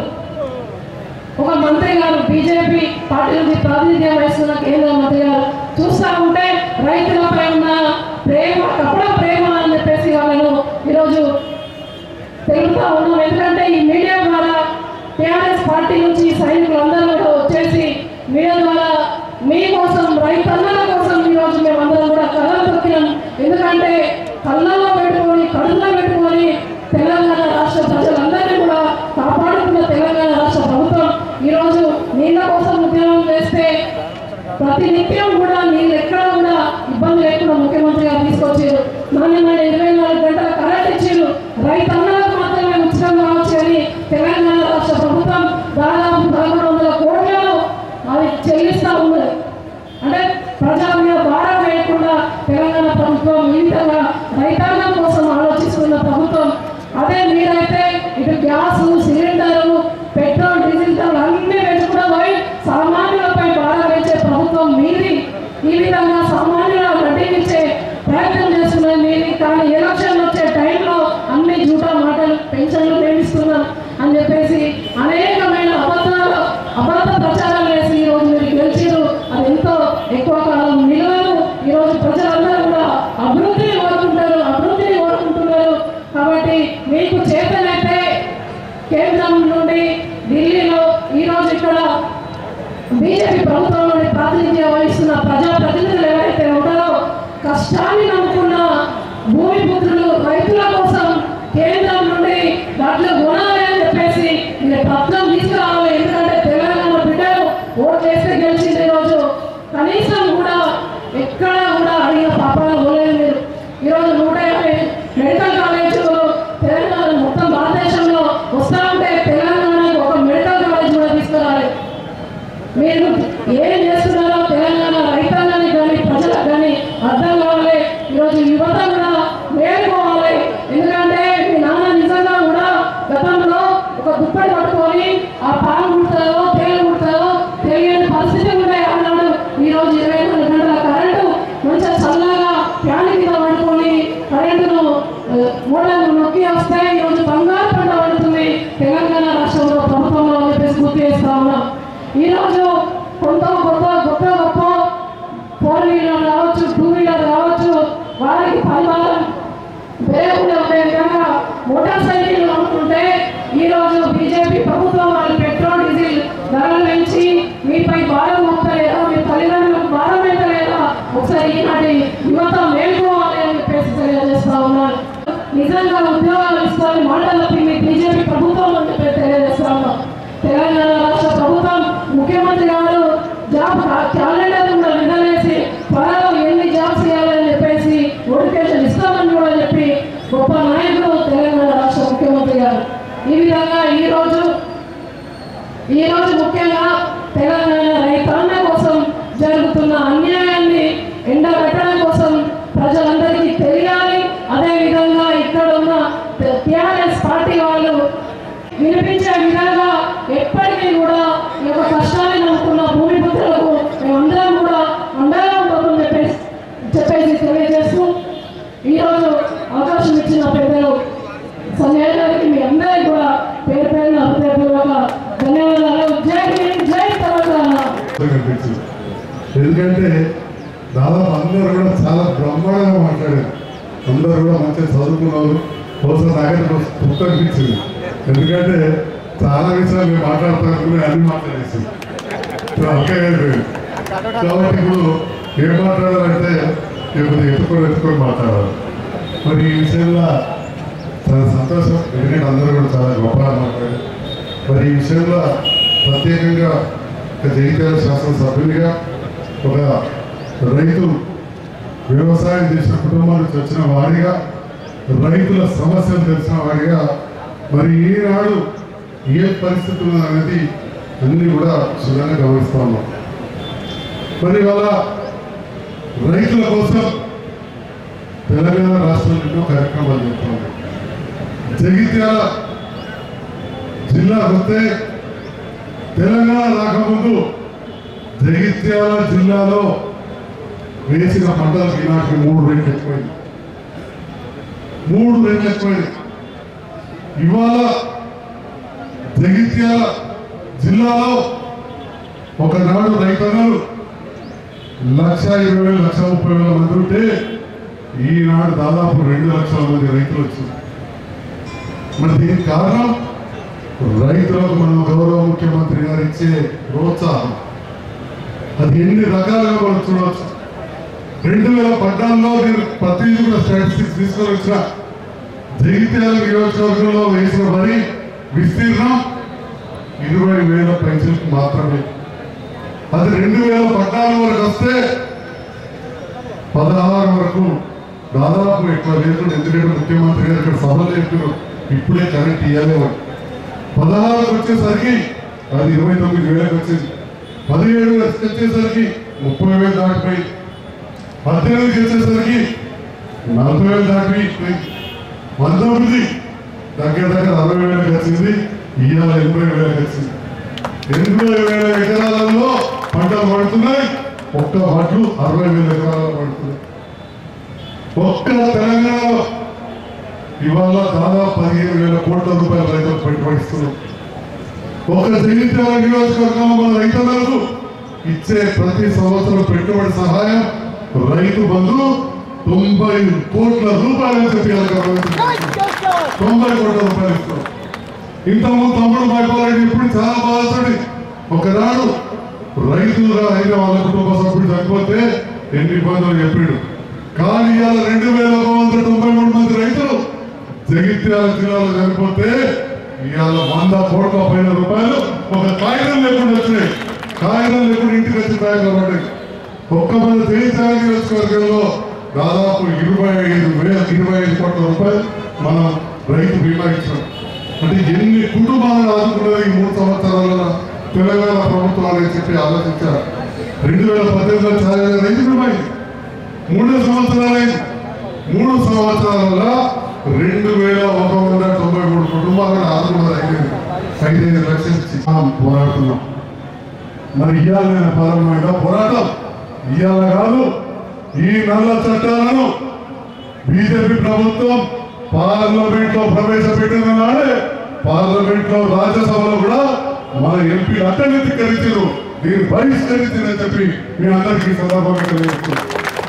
ఒక మంత్రి గారు బీజేపీ పార్టీ నుంచి ప్రాతినిధ్యం వహిస్తున్న కేంద్ర మంత్రి గారు చూస్తా ఉంటే రైతులపై ఉన్న ప్రేమ కపడ ప్రేమ అని చెప్పేసి వాళ్ళను ఈరోజు తెలుపుతా ఉన్నాం ఎందుకంటే ఈ మీడియా ద్వారా టీఆర్ఎస్ పార్టీ నుంచి సైనికులు అందరూ కూడా వచ్చేసి మీడియా ద్వారా మీకోసం రైతన్నల కోసం ఈరోజు మేము అందరం కూడా కథలు తొక్కినాం ఎందుకంటే కళ్ళలో పెట్టుకొని కడుపులో పెట్టుకొని తెలంగాణ రాష్ట్ర ప్రజలందరినీ కూడా కాపాడుకున్న తెలంగాణ రాష్ట్ర ప్రభుత్వం ఈరోజు నీళ్ళ కోసం ఉద్యమం చేస్తే ప్రతి నిత్యం కూడా నీళ్ళు ఎక్కడ కూడా ఇబ్బంది లేకుండా ముఖ్యమంత్రి గారు తీసుకొచ్చారు నాణ్యమైన ఇరవై నాలుగు గంటల కరెంట్ ఇచ్చారు రైతన్నలకు మాత్రమే ఉచితం కావచ్చు అని తెలంగాణ రాష్ట్ర ప్రభుత్వం దాదాపు పదకొండు వందల కోట్లను అది చెల్లిస్తూ ఉన్నది అంటే ప్రజల మీద భారం వేయకుండా తెలంగాణ ప్రభుత్వం ఈ విధంగా రైతాంగం కోసం ఆలోచిస్తున్న ప్రభుత్వం అదే మీరైతే ఇటు గ్యాస్ సిలిండరు పెట్రోల్ డీజిల్ ధరలు అన్ని పెంచుకుంటూ పోయి సామాన్యులపై భారం వేసే ప్రభుత్వం మీది ఈ విధంగా సామాన్యుల వడ్డీనిచ్చే ప్రయత్నం చేస్తున్నది మీది కానీ ఎలక్షన్ వచ్చే టైంలో అన్ని జూటా మాటలు పెన్షన్లు ప్రేమిస్తున్నాం అని చెప్పేసి అనేకమైన అబద్ధాలు అబద్ధ ప్రచారం చేసి ఈరోజు మీరు గెలిచారు అది ఎంతో ఎక్కువ కాలం నిలవదు ఈరోజు ప్రజలందరూ కూడా అభివృద్ధిని కోరుకుంటారు అభివృద్ధిని కోరుకుంటున్నారు కాబట్టి మీకు చేతనైతే కేంద్రం నుండి ఢిల్లీలో ఈరోజు ఇక్కడ బీజేపీ ప్రభుత్వంలోని ప్రాతినిధ్యం వహిస్తున్న ప్రజాప్రతినిధులు ఎవరైతే ఉంటారో కష్టాన్ని నమ్ముకున్న భూమి పుత్రులు రైతుల కోసం కేంద్రం నుండి వాటిలో కొనాలి అని చెప్పేసి మీరు పత్రం తీసుకురావాలి ఎందుకంటే తెలంగాణ బిడ్డలు ఓట్లు వేస్తే గెలిచింది ఈరోజు కనీసం కూడా ఎక్కడ కూడా అడిగిన పాపాలు పోలేదు మీరు ఈరోజు నూట యాభై మెడికల్ కాలేజీలు తెలంగాణ మొత్తం భారతదేశంలో వస్తా ఉంటే తెలంగాణకు ఒక మెడికల్ కాలేజ్ కూడా తీసుకురాలి మీరు ఏం చేస్తున్నారో తెలంగాణ రైతాంగానికి కానీ ప్రజలకు కానీ అర్థం కావాలి ఈరోజు యువత కూడా మేలుకోవాలి ఎందుకంటే మీ నాన్న నిజంగా కూడా గతంలో ఒక దుప్పటి పట్టుకొని ఆ పాలు కుడతారో తేలు కుడతారో తెలియని పరిస్థితి ఉండే మూడలు నొక్కి వస్తే ఈరోజు బంగారు పంట పడుతుంది తెలంగాణ రాష్ట్రంలో ప్రభుత్వంలో అని చెప్పేసి గుర్తు చేస్తా ఉన్నాం ఈరోజు కొంత గొప్ప గొప్ప గొప్ప ఫోర్ వీలర్ కావచ్చు టూ వీలర్ కావచ్చు వారికి పరిమాణం వేయకుండా ఉండే విధంగా మోటార్ సైకిల్ అమ్ముకుంటే ఈ రోజు బీజేపీ ప్రభుత్వం వాళ్ళు పెట్రోల్ డీజిల్ ధరలు పెంచి మీపై భారం మోపలేదా మీ తల్లిదండ్రులకు భారం పెట్టలేదా ఒకసారి ఈనాటి యువత మేల్కోవాలి అని చెప్పేసి తెలియజేస్తా ఉన్నాను నిజంగా ఉద్యోగాలు ఇస్తారని మాటలు తప్పింది బీజేపీ ప్రభుత్వం అని చెప్పి తెలియజేస్తా ఉన్నాం తెలంగాణ రాష్ట్ర ప్రభుత్వం ముఖ్యమంత్రి గారు జాబ్ క్యాలెండర్ కూడా విడుదలేసి త్వరలో ఎన్ని జాబ్స్ ఇవ్వాలని చెప్పేసి నోటిఫికేషన్ ఇస్తామని కూడా చెప్పి గొప్ప నాయకుడు తెలంగాణ రాష్ట్ర ముఖ్యమంత్రి గారు ఈ విధంగా ఈ రోజు ఈ రోజు ముఖ్యంగా తెలంగాణ రైతాంగ కోసం జరుగుతున్న అన్యాయాన్ని ఎండగట్టడం కోసం ప్రజలందరికీ తెలియాలి అదేవిధంగా ఇక్కడ ఉన్న టిఆర్ఎస్ పార్టీ వాళ్ళు వినిపించే విధంగా ఎప్పటికీ కూడా ఈ యొక్క కష్టాన్ని నమ్ముకున్న భూమి పుత్రులకు మేమందరం కూడా అండగా ఉంటుందని చెప్పేసి చెప్పేసి తెలియజేస్తూ ఈరోజు అవకాశం ఇచ్చిన పెద్దలు సంజయ్ గారికి మీ అందరికీ కూడా పేరు పేరున హృదయపూర్వక ధన్యవాదాలు జై హింద్ జై తెలంగాణ కనిపించింది ఎందుకంటే దాదాపు అందరూ కూడా చాలా బ్రహ్మాండంగా మాట్లాడారు అందరూ కూడా మంచిగా చదువుకున్న వాళ్ళు బహుశా నాకైతే పుస్తకం అనిపించింది ఎందుకంటే చాలా విషయాలు మేము మాట్లాడుతున్నప్పుడు అన్ని మాట్లాడేసింది ఒకే అయిపోయింది కాబట్టి ఇప్పుడు ఏం మాట్లాడాలంటే ఇప్పుడు ఎత్తుకొని ఎత్తుకొని మాట్లాడాలి మరి ఈ విషయంలో చాలా సంతోషం ఎందుకంటే అందరూ కూడా చాలా గొప్పగా మాట్లాడారు మరి ఈ విషయంలో ప్రత్యేకంగా ఒక జగిత్యాల శాసనసభ్యునిగా ఒక రైతు వ్యవసాయం చేసిన కుటుంబం నుంచి వచ్చిన వాడిగా రైతుల సమస్యలు తెలిసిన వాడిగా మరి ఈనాడు ఏ పరిస్థితులు అనేది అన్ని కూడా క్షుణ్ణంగా గమనిస్తా ఉన్నాం మరి ఇవాళ రైతుల కోసం తెలంగాణ రాష్ట్రంలో ఎన్నో కార్యక్రమాలు చేస్తున్నాం జగిత్యాల జిల్లా వస్తే తెలంగాణ రాకముందు జగిత్యాల జిల్లాలో వేసిన పంటలకు ఈనాటికి మూడు రెట్లు ఎక్కువైంది మూడు రెట్లు ఎక్కువైంది ఇవాళ జగిత్యాల జిల్లాలో ఒకనాడు రైతన్నలు లక్ష ఇరవై వేలు లక్ష ముప్పై వేల మంది ఉంటే ఈనాడు దాదాపు రెండు లక్షల మంది రైతులు వచ్చారు మరి దీనికి కారణం రైతులకు మన గౌరవ ముఖ్యమంత్రి గారు ఇచ్చే ప్రోత్సాహం అది ఎన్ని రకాలుగా మనం చూడవచ్చు రెండు వేల పద్నాలుగులో నేను ప్రతిదీ కూడా స్టాటిస్టిక్స్ తీసుకొని వచ్చిన జగిత్యాల నియోజకవర్గంలో వేసిన వరి విస్తీర్ణం ఇరవై వేల పెన్షన్కి మాత్రమే అది రెండు వేల పద్నాలుగు వరకు వస్తే పదహారు వరకు దాదాపు ఎక్కువ లేదు ఎందుకంటే ముఖ్యమంత్రి గారు ఇక్కడ సభలు చెప్పారు ఇప్పుడే కరెంట్ ఇవ్వలేము పదహారుకి వచ్చేసరికి అది ఇరవై తొమ్మిది వేలకు వచ్చింది పదిహేడు వచ్చేసరికి ముప్పై వేలు దాటిపోయింది పద్దెనిమిదికి వచ్చేసరికి నలభై వేలు దాటిపోయింది పంతొమ్మిది దగ్గర దగ్గర అరవై వేలకు వచ్చింది ఇవాళ ఎనభై వేలకు వచ్చింది ఎనభై వేల ఎకరాలలో పంటలు పడుతున్నాయి ఒక్క వడ్లు అరవై వేల ఎకరాలలో పడుతున్నాయి ఒక్క తెలంగాణలో ఇవాళ దాదాపు పదిహేను వేల కోట్ల రూపాయల రైతులకు పెట్టుబడి ఇస్తున్నాం ఒక జగిత్యాల నియోజకవర్గంలో మన రైతులకు ఇచ్చే ప్రతి సంవత్సరం పెట్టుబడి సహాయం రైతు బంధు తొంభై కోట్ల రూపాయలు అని చెప్పి ఇలా గమనించాలి. తొంభై కోట్ల రూపాయలు ఇస్తున్నాం ఇంతకుముందు తమ్ముడు మైపాలంటే ఇప్పుడు చాలా బాధపడి ఒకనాడు రైతులుగా అయిన వాళ్ళ కుటుంబ సభ్యుడు చనిపోతే ఎన్ని ఇబ్బందులు చెప్పాడు కానీ ఇవాళ రెండు వేల ఒక వంద తొంభై మూడు మంది రైతులు జగిత్యాల జిల్లాలో చనిపోతే ఇవాళ వంద కోట్ల పైన రూపాయలు ఒక కాగితం లేకుండా వచ్చినాయి కాగితం లేకుండా ఇంటికి వచ్చి కాగితం పడ్డాయి ఒక్క మన జగిత్యాల నియోజకవర్గంలో దాదాపు ఇరవై ఐదు వేల ఇరవై ఐదు కోట్ల రూపాయలు మనం రైతు బీమా ఇచ్చాం అంటే ఎన్ని కుటుంబాలను ఆదుకున్నది ఈ మూడు సంవత్సరాల తెలంగాణ ప్రభుత్వం అని చెప్పి ఆలోచించారు రెండు వేల పద్దెనిమిదిలో చాలా వేల రైతు బీమా అయింది. మూడు సంవత్సరాలైంది మూడు సంవత్సరాల రెండు వేల ఒక వంద తొంభై మూడు కుటుంబాలను ఆదుకున్నది అయిపోయింది ఐదైదు లక్షలు ఇచ్చి మనం పోరాడుతున్నాం మరి ఇవాళ నేను ప్రారంభమైన పోరాటం ఇవాళ కాదు ఈ నల్ల చట్టాలను బీజేపీ ప్రభుత్వం పార్లమెంట్ లో ప్రవేశపెట్టిన నాడే పార్లమెంట్ లో రాజ్యసభలో కూడా మన ఎంపీ అట్టని ధిక్కరించారు దీన్ని బహిష్కరించిందని చెప్పి మీ అందరికీ ఈ సందర్భంగా తెలియజేస్తున్నాను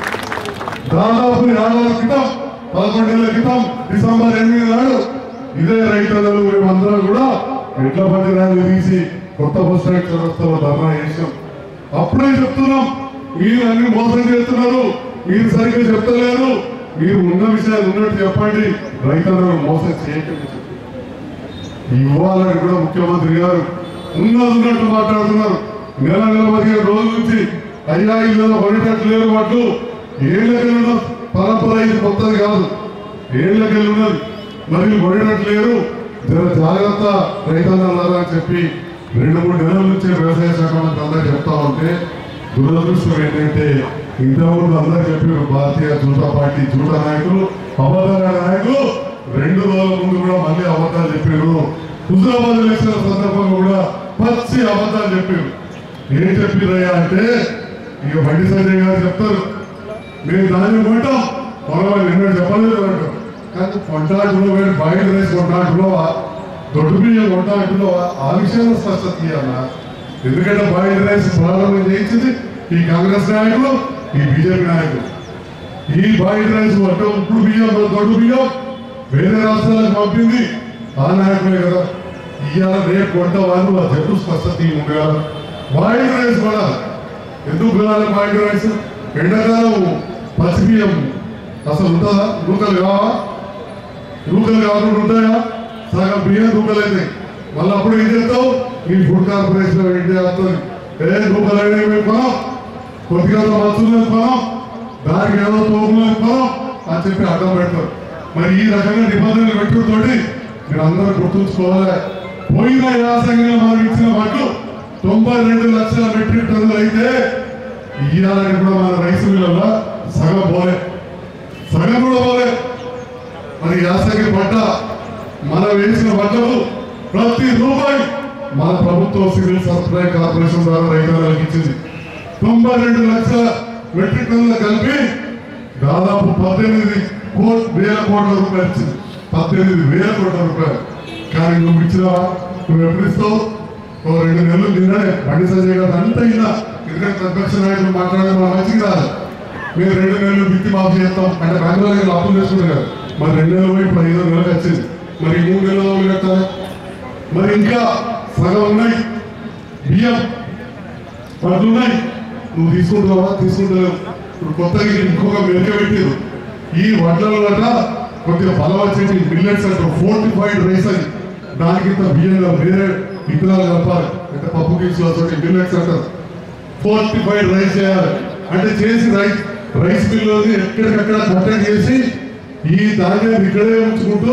దాదాపు యాభై క్రితం పదకొండేళ్ల క్రితం డిసెంబర్ ఎనిమిది నాడు ఇదే రైతులు మేమందరం కూడా ఎట్ల బండి ర్యాలీ తీసి కొత్త బస్ స్టాండ్ చౌరస్తాలో ధర్నా చేసాం అప్పుడే చెప్తున్నాం మీరు అన్ని మోసం చేస్తున్నారు మీరు సరిగ్గా చెప్తలేరు మీరు ఉన్న విషయాలు ఉన్నట్టు చెప్పండి రైతులను మోసం చేయకండి ఇవ్వాలని కూడా ముఖ్యమంత్రి గారు ఉన్నది ఉన్నట్టు మాట్లాడుతున్నారు నెల నెల పదిహేను రోజుల నుంచి అయ్యా ఇల్లు పడేటట్లు లేరు వాటి ఏళ్ళకెళ్ళిన పరంపర ఇది కొత్తది కాదు ఏళ్ళకెళ్ళున్నది మరి పడేటట్లు లేరు జర జాగ్రత్త రైతన్నారా అని చెప్పి రెండు మూడు నెలల నుంచి వ్యవసాయ శాఖ మంత్రి అందరూ చెప్తా ఉంటే దురదృష్టం ఏంటంటే ఇంతకుముందు అందరూ చెప్పిన భారతీయ జనతా పార్టీ జూట నాయకులు అబద్ధాల నాయకులు రెండు రోజుల ముందు కూడా మళ్ళీ అబద్ధాలు చెప్పారు హుజరాబాద్ ఎలక్షన్ సందర్భంగా కూడా పచ్చి అబద్ధాలు చెప్పారు ఏం చెప్పిరయ్యా అంటే ఇక బండి సంజయ్ గారు చెప్తారు మేము దాన్ని కొంటాం మనం ఎన్నో చెప్పలేదు అంటారు కానీ కొంటాటులో వేరు బయట రైస్ కొంటాటులో దొడ్డు బియ్యం కొంటాటులో ఆ విషయంలో స్పష్టత ఇవ్వాలా ఎందుకంటే బాయిల్ రైస్ ప్రారంభం చేయించింది ఈ కాంగ్రెస్ నాయకులు ఈ బీజేపీ నాయకులు ఈ బాయిల్ రైస్ అంటే ఇప్పుడు బియ్యం దొడ్డు బియ్యం వేరే రాష్ట్రాలకు పంపింది ఆ నాయకులే కదా ఇవాళ రేపు కొంట వాళ్ళు ఆ చెప్పు స్పష్టత ఉండాలి బాయిల్ రైస్ కూడా ఎందుకు కొనాలి బాయిల్ రైస్ ఎండాకాలం పచ్చి బియ్యం అసలు ఉంటుందా నూకలు కావా నూకలు కాకుండా ఉంటాయా సగం బియ్యం నూకలు అవుతాయి మళ్ళీ అప్పుడు ఏం చేస్తావు ఈ ఫుడ్ కార్పొరేషన్ ఏం చేస్తుంది ఏ నూకలు అయినా మేము కొనం కొద్దిగా మచ్చులు కొనం దానికి ఏదో తోపులు కొనం అని చెప్పి అడ్డం పెడతారు మరి ఈ రకంగా నిబంధనలు పెట్టుడుతోటి మీరు అందరూ గుర్తుంచుకోవాలి పోయిన యాసంగా మనం ఇచ్చిన వాటిలో తొంభై రెండు లక్షల మెట్రిక్ టన్నులు అయితే ఇయ్యాలని కూడా మన రైస్ మిల్లలో సగం పోలే సగం కూడా పోలే మరి యాసంగి పంట మనం వేసిన పంటలు ప్రతి రూపాయి మన ప్రభుత్వం సివిల్ సప్లై కార్పొరేషన్ ద్వారా రైతులకు ఇచ్చింది తొంభై రెండు లక్షల మెట్రిక్ టన్నులు కలిపి దాదాపు పద్దెనిమిది కోట్ వేల కోట్ల రూపాయలు ఇచ్చింది పద్దెనిమిది వేల కోట్ల రూపాయలు కానీ నువ్వు ఇచ్చినావా నువ్వు ఎప్పుడు ఇస్తావు ఓ రెండు నెలలు నిన్ననే బండి సంజయ్ గారు అంతా అయినా ఎందుకంటే ప్రతిపక్ష నాయకులు మాట్లాడే మా మంచిది కాదు మేము రెండు నెలలు బిత్తి మాఫీ చేస్తాం అంటే బ్యాంకులో దగ్గర అప్పులు చేసుకుంటారు కదా మరి రెండు నెలలు పోయి ఇప్పుడు ఐదో నెలలకు వచ్చింది మరి ఈ మూడు నెలలు ఎవరు కట్టాలి మరి ఇంకా సగం ఉన్నాయి బియ్యం పట్లు ఉన్నాయి నువ్వు తీసుకుంటున్నావా తీసుకుంటలేవు ఇప్పుడు కొత్తగా ఇంకొక మెరుక పెట్టారు ఈ వడ్లలో గట కొద్దిగా బలం వచ్చేసి మిల్లెట్స్ అంటారు ఫోర్టిఫైడ్ రైస్ అని దానికి ఇంత బియ్యంగా వేరే విత్తనాలు కలపాలి అంటే పప్పు గిడ్స్లో మిల్లెట్స్ అంటారు ఫోర్టిఫైడ్ రైస్ చేయాలి అంటే చేసి రైస్ రైస్ మిల్లుని ఎక్కడికక్కడ కట్టడి చేసి ఈ ధాన్యాన్ని ఇక్కడే ఉంచుకుంటూ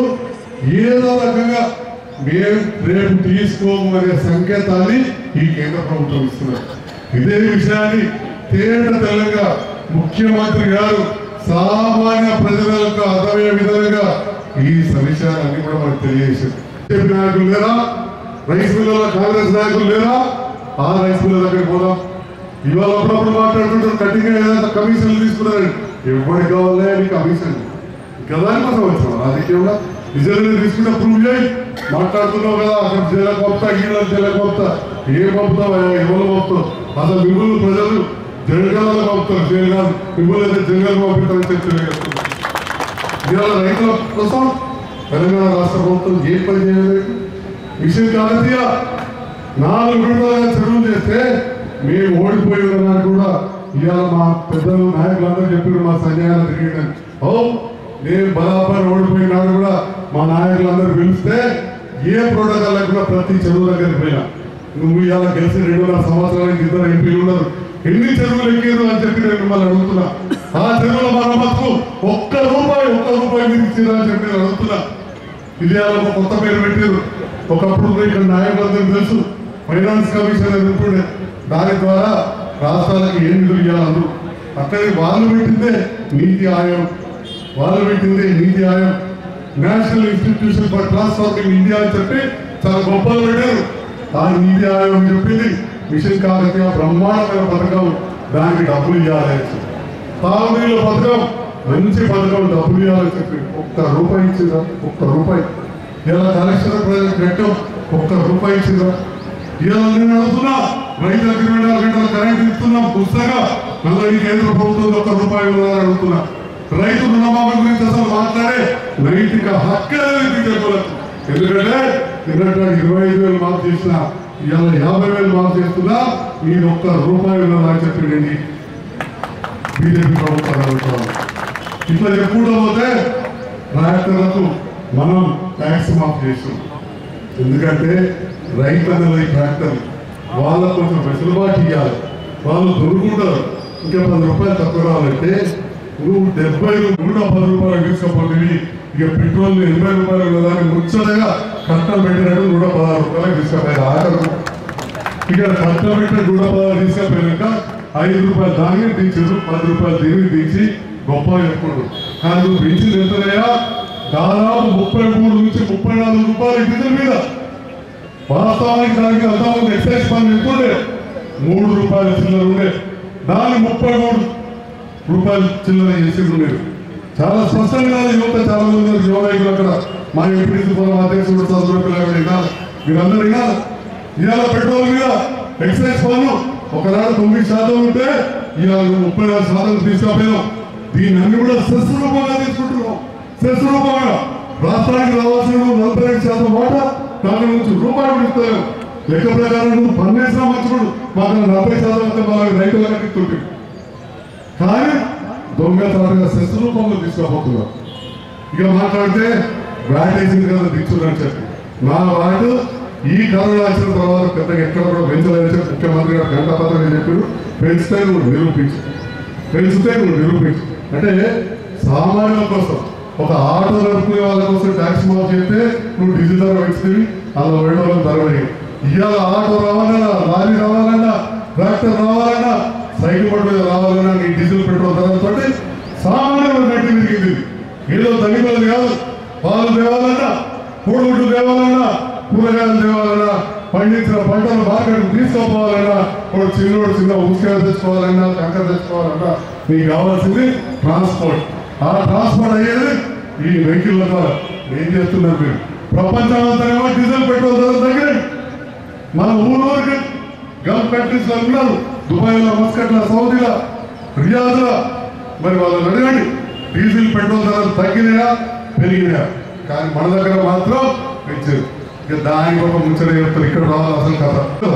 ఏదో రకంగా మేము రేపు తీసుకోము అనే సంకేతాన్ని ఈ కేంద్ర ప్రభుత్వం ఇస్తున్నారు ఇదే విషయాన్ని తేట తెల్లగా ముఖ్యమంత్రి గారు సామాన్య ప్రజలకు అర్థమయ్యే విధంగా ఈ విషయాలన్నీ కూడా మనకు తెలియజేశారు బీజేపీ నాయకులు లేరా రైస్ మిల్లుల కాంగ్రెస్ నాయకులు లేరా ఆ రైస్ మిల్ల దగ్గరికి పోదాం ఇవాళ అప్పుడప్పుడు మాట్లాడుతుంటారు కఠినంగా ఏదైనా కమిషన్లు తీసుకున్నారు ఎవరికి కావాలే అని కమిషన్ కదా కోసం వచ్చాం రాజకీయంలో నిజంగా తీసుకుంటే ప్రూవ్ చేయి మాట్లాడుతున్నావు కదా అక్కడ జైలకు పంపుతా గీళ్ళ జైలకు పంపుతా ఏం పంపుతావు ఎవరు పంపుతావు అసలు మిమ్మల్ని ప్రజలు జనగాలలో పంపుతారు జైలు కాదు మిమ్మల్ని అయితే జనగాలు పంపిస్తారని చెప్పి తెలియజేస్తున్నారు ఇవాళ రైతుల కోసం తెలంగాణ రాష్ట్ర ప్రభుత్వం ఏం పని చేయలేదు విషయం కాదతీయ నాలుగు విడతలుగా చెరువులు చేస్తే మేము ఓడిపోయి ఉన్నాను కూడా ఇవాళ మా పెద్దలు నాయకులందరూ చెప్పారు మా సంజయాలు తిరిగి ఓ నేను బరాబర్ ఓడిపోయినాడు కూడా మా నాయకులందరూ పిలిస్తే ఏ ప్రోటోకాల్ లేకుండా ప్రతి చెరువు దగ్గరికి పోయినా నువ్వు ఇవాళ గెలిచి రెండున్నర సంవత్సరానికి ఇద్దరు ఎంపీలు ఉన్నారు ఎన్ని చెరువులు ఎక్కారు అని చెప్పి నేను మిమ్మల్ని అడుగుతున్నా ఆ చెరువుల మరమ్మతుకు ఒక్క రూపాయి ఒక్క రూపాయి మీరు ఇచ్చిరా అని చెప్పి నేను అడుగుతున్నా ఇది అలా ఒక కొత్త పేరు పెట్టారు ఒకప్పుడు ఇక్కడ న్యాయబంధం తెలుసు ఫైనాన్స్ కమిషన్ అని ఉంటుండే దాని ద్వారా రాష్ట్రాలకు ఏం నిధులు ఇవ్వాలందరూ అక్కడి వాళ్ళు పెట్టిందే నీతి ఆయోగ్ వాళ్ళు పెట్టిందే NITI Aayog national institution for transforming India అని చెప్పి చాలా గొప్పలు పెట్టారు ఆ నీతి ఆయోగ్ చెప్పింది మిషన్ కాకతీయ బ్రహ్మాండమైన పథకం దానికి డబ్బులు ఇవ్వాలి తాగునీళ్ళ పథకం మంచి పథకం డబ్బులు ఇవ్వాలని చెప్పి ఒక్క రూపాయి ఇచ్చిందా ఒక్క రూపాయి ఇలా కలెక్షన్ ప్రజలకు పెట్టాం ఒక్క రూపాయి ఇచ్చిందా ఇలా నేను అడుగుతున్నా రైతులకు ఇరవై నాలుగు గంటల కరెంట్ ఇస్తున్నాం పుస్తగా మళ్ళీ ఈ కేంద్ర ప్రభుత్వం ఒక్క రూపాయి ఇవ్వాలని అడుగుతున్నా రైతు రుణమాఫీ గురించి అసలు మాట్లాడే నైతిక హక్కు అనేది బీజేపీలకు ఎందుకంటే నిన్నటి ఇరవై ఐదు వేలు మాఫ్ చేసిన ఇవాళ యాభై వేలు మాఫ్ చేస్తున్నా నేను ఒక్క రూపాయి ఇవ్వాలని చెప్పి నేను బీజేపీ ప్రభుత్వాలు అడుగుతాను ఇట్లా చెప్పుకుంటూ పోతే ట్రాక్టర్లకు మనం ట్యాక్స్ మాఫ్ చేసాం ఎందుకంటే రైతుల ఈ ట్రాక్టర్ వాళ్ళకు కొంచెం వెసులుబాటు ఇవ్వాలి వాళ్ళు దొరుకుంటారు ఇంకా పది రూపాయలు తక్కువ రావాలంటే నువ్వు డెబ్బై నూట పది రూపాయలు తీసుకపోతుంది ఇక పెట్రోల్ ఎనభై రూపాయలు ఉన్నదాన్ని ముచ్చటగా కట్టలు పెట్టినట్టు నూట పదహారు రూపాయలకు తీసుకపోయారు ఆఖరు ఇక్కడ కట్టలు పెట్టిన నూట పదహారు తీసుకపోయాక ఐదు రూపాయలు దాన్ని దించారు పది రూపాయలు దీనికి దించి గొప్పగా చెప్పుకుంటారు కానీ నువ్వు పెంచింది ఎంతనయ్యా దాదాపు ముప్పై మూడు నుంచి ముప్పై నాలుగు రూపాయలు డీజిల్ మీద వాస్తవానికి దానికి అంతకుముందు ఎక్సైజ్ పన్ను ఎంత ఉండే మూడు రూపాయల చిల్లర ఉండే దాన్ని ముప్పై మూడు రూపాయలు చిల్లర చేసి ఉండేది చాలా స్పష్టంగా యువత చాలా మంది ఉన్నారు, యువ నాయకులు అక్కడ మా ఎంపీ పొలం అధ్యక్షుడు చదువు పిల్లలు వినాలి మీరందరూ వినాలి ఇవాళ పెట్రోల్ మీద ఎక్సైజ్ పన్ను ఒకనాడు తొమ్మిది శాతం ఉంటే ఇవాళ ముప్పై నాలుగు శాతం తీసుకపోయినాం దీన్ని అన్ని కూడా సెస్ రూపంగా తీసుకుంటున్నాం సెస్ రూపంగా రాష్ట్రానికి రావాల్సిన నలభై ఐదు శాతం మాట దాని నుంచి రూపాయలు ఇస్తాను లెక్క ప్రకారం నువ్వు పన్నేసినా మంచుకోడు మాకు నలభై శాతం అయితే మా రైతులకు ఇస్తుంటే కానీ దొంగతనంగా సెస్ రూపంలో తీసుకోబోతున్నారు ఇక మాట్లాడితే వ్యాట్ వేసింది కదా దిక్చుదని చెప్పి నా వాటు ఈ కరోనా వచ్చిన తర్వాత పెద్దగా ఎక్కడ కూడా పెంచలేదని చెప్పి ముఖ్యమంత్రి గారు గంట పత్రిక చెప్పారు పెంచితే నువ్వు నిరూపించు పెంచితే నువ్వు నిరూపించు అంటే సామాన్యుల కోసం ఒక ఆటో నడుపుకునే వాళ్ళ కోసం ట్యాక్స్ మాఫ్ చేస్తే నువ్వు డీజిల్ ధర పెంచుతుంది అలా వేయడం ధర పెరిగి ఇవాళ ఆటో రావాలన్నా లారీ రావాలన్నా ట్రాక్టర్ రావాలన్నా సైకిల్ బండి మీద రావాలన్నా నీ డీజిల్ పెట్రోల్ ధరలతో సామాన్యులు గట్టి తిరిగింది ఏదో తగ్గిపోదు కాదు పాలు తేవాలన్నా కోడిగుడ్లు తేవాలన్నా కూరగాయలు తేవాలన్నా పండించిన పంటలు మార్కెట్ తీసుకోపోవాలన్నా ఒక చిన్నోడు చిన్న ఉసుకాయ తెచ్చుకోవాలన్నా కంకర తెచ్చుకోవాలన్నా నీకు కావాల్సింది ట్రాన్స్పోర్ట్ ఆ ట్రాన్స్పోర్ట్ అయ్యేది ఈ వెహికల్ ద్వారా ఏం చేస్తున్నారు మీరు ప్రపంచం అంతా డీజిల్ పెట్రోల్ ధర తగ్గినాయి మన ఊరూరికి గల్ఫ్ కంట్రీస్ లో ఉన్నారు దుబాయ్ లో మస్కట్ లో సౌదీలో రియాద్ లో మరి వాళ్ళని అడగండి డీజిల్ పెట్రోల్ ధరలు తగ్గినాయా పెరిగినాయా కానీ మన దగ్గర మాత్రం పెంచారు ఇక దానికి ఒక ముంచడ చెప్తారు ఇక్కడ రావాలి అసలు కథ కదా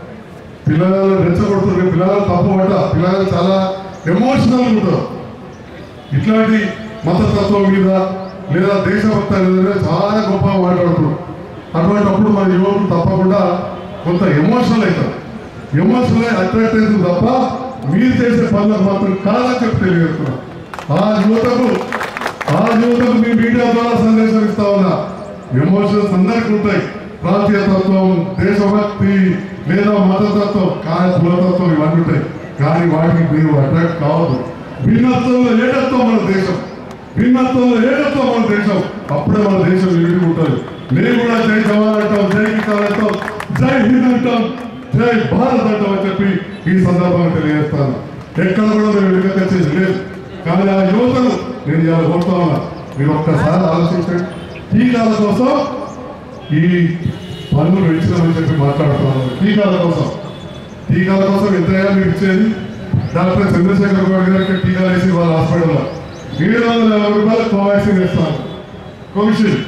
పిల్లలు రెచ్చగొడుతున్నారు పిల్లలు తప్పు పడ్డ పిల్లలు చాలా ఎమోషనల్ ఉంటారు ఇట్లాంటి మతతత్వం మీద లేదా దేశభక్త మీద చాలా గొప్పగా మాట్లాడుతున్నారు అటువంటిప్పుడు మన యువకులు తప్పకుండా కొంత ఎమోషనల్ అవుతారు ఎమోషనల్ అట్రాక్ట్ అవుతుంది తప్ప మీరు చేసే పనులకు మాత్రం కాదని చెప్పి తెలియజేస్తున్నాం ఆ యువతకు ఆ యువతకు మీ మీడియా ద్వారా సందేశం ఇస్తా ఉన్నా ఎమోషన్స్ అందరికీ ఉంటాయి ప్రాంతీయ తత్వం దేశభక్తి లేదా మతతత్వం కానీ కులతత్వం ఇవన్నీ ఉంటాయి కానీ వాటికి మీరు అట్రాక్ట్ కావద్దు భిన్నత్వంలో ఏకత్వం మన దేశం భిన్నత్వంలో ఏకత్వం మన దేశం అప్పుడే మన దేశం విడిగి ఉంటుంది నేను కూడా జై జవాన్ అంటాం జై కిసాన్ అంటాం జై హింద్ అంటాం జై భారత్ అంటాం అని చెప్పి ఈ సందర్భంగా తెలియజేస్తాను ఎక్కడ కూడా మేము వెనుకచ్చేది లేదు కానీ ఆ యువతను నేను ఇలా కోరుతా ఉన్నా మీరు ఒక్కసారి ఆలోచించండి టీకాల కోసం ఈ పన్ను పెంచినామని చెప్పి మాట్లాడుతున్నాను టీకాల కోసం టీకాల కోసం ఎంతగా మీరు ఇచ్చేది డాక్టర్ చంద్రశేఖర్ గౌడ్ గారికి టీకాలు వేసి వాళ్ళ హాస్పిటల్లో ఏడు వందల యాభై రూపాయలు కోవాక్సిన్ వేస్తాను కోవిషీల్డ్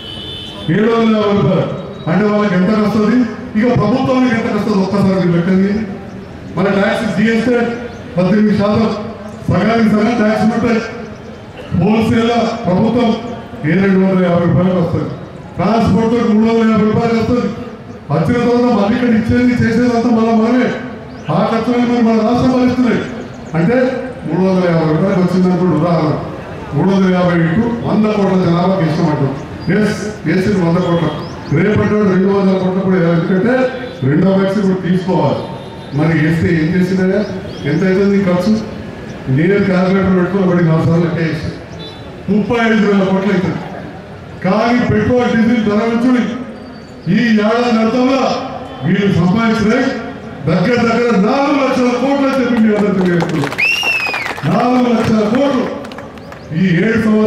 ఏడు వందల యాభై రూపాయలు అంటే వాళ్ళకి ఎంత వస్తుంది ఇక ప్రభుత్వానికి ఎంత వస్తుంది ఒక్కసారి మీరు లెక్కండి మన ట్యాక్స్ జిఎస్టీ పద్దెనిమిది శాతం సగానికి సగం ట్యాక్స్ ఉంటాయి హోల్సేల్ ప్రభుత్వం ఏ రెండు వందల యాభై రూపాయలకు వస్తుంది ట్రాన్స్పోర్ట్ మూడు వందల యాభై రూపాయలు వస్తుంది వచ్చిన తర్వాత మళ్ళీ ఇక్కడ ఇచ్చేది చేసేదంతా మన మనమే ఆ ఖర్చులు మరి మన రాష్ట్రం భరిస్తున్నాయి అంటే మూడు వందల యాభై రూపాయలకు వచ్చిందనుకోండి ఉదాహరణ మూడు వందల యాభై ఇంటూ వంద కోట్ల జనాభాకి ఇష్టం అంటాం ఎస్ వేసింది వంద కోట్ల రేపటి నాడు రెండు వందల కోట్ల కూడా వేయాలి. ఎందుకంటే రెండో వ్యాక్సిన్ కూడా తీసుకోవాలి మరి వేస్తే ఏం చేసిందా ఎంత అవుతుంది ఖర్చు నేను క్యాల్కులేటర్ పెట్టుకుని ఒకటి నాలుగు సార్లు లెక్క వేసి ముప్పై ఐదు వేల కోట్లు అవుతుంది కానీ పెట్రోల్ డీజిల్ ధర ఉంచుని ఈ ఏడాది అర్థంలో వీళ్ళు సంపాదించినాయి దగ్గర దగ్గర నాలుగు లక్షల కోట్లు అని చెప్పి మీ అందరూ తెలియజేస్తున్నారు నాలుగు లక్షల కోట్లు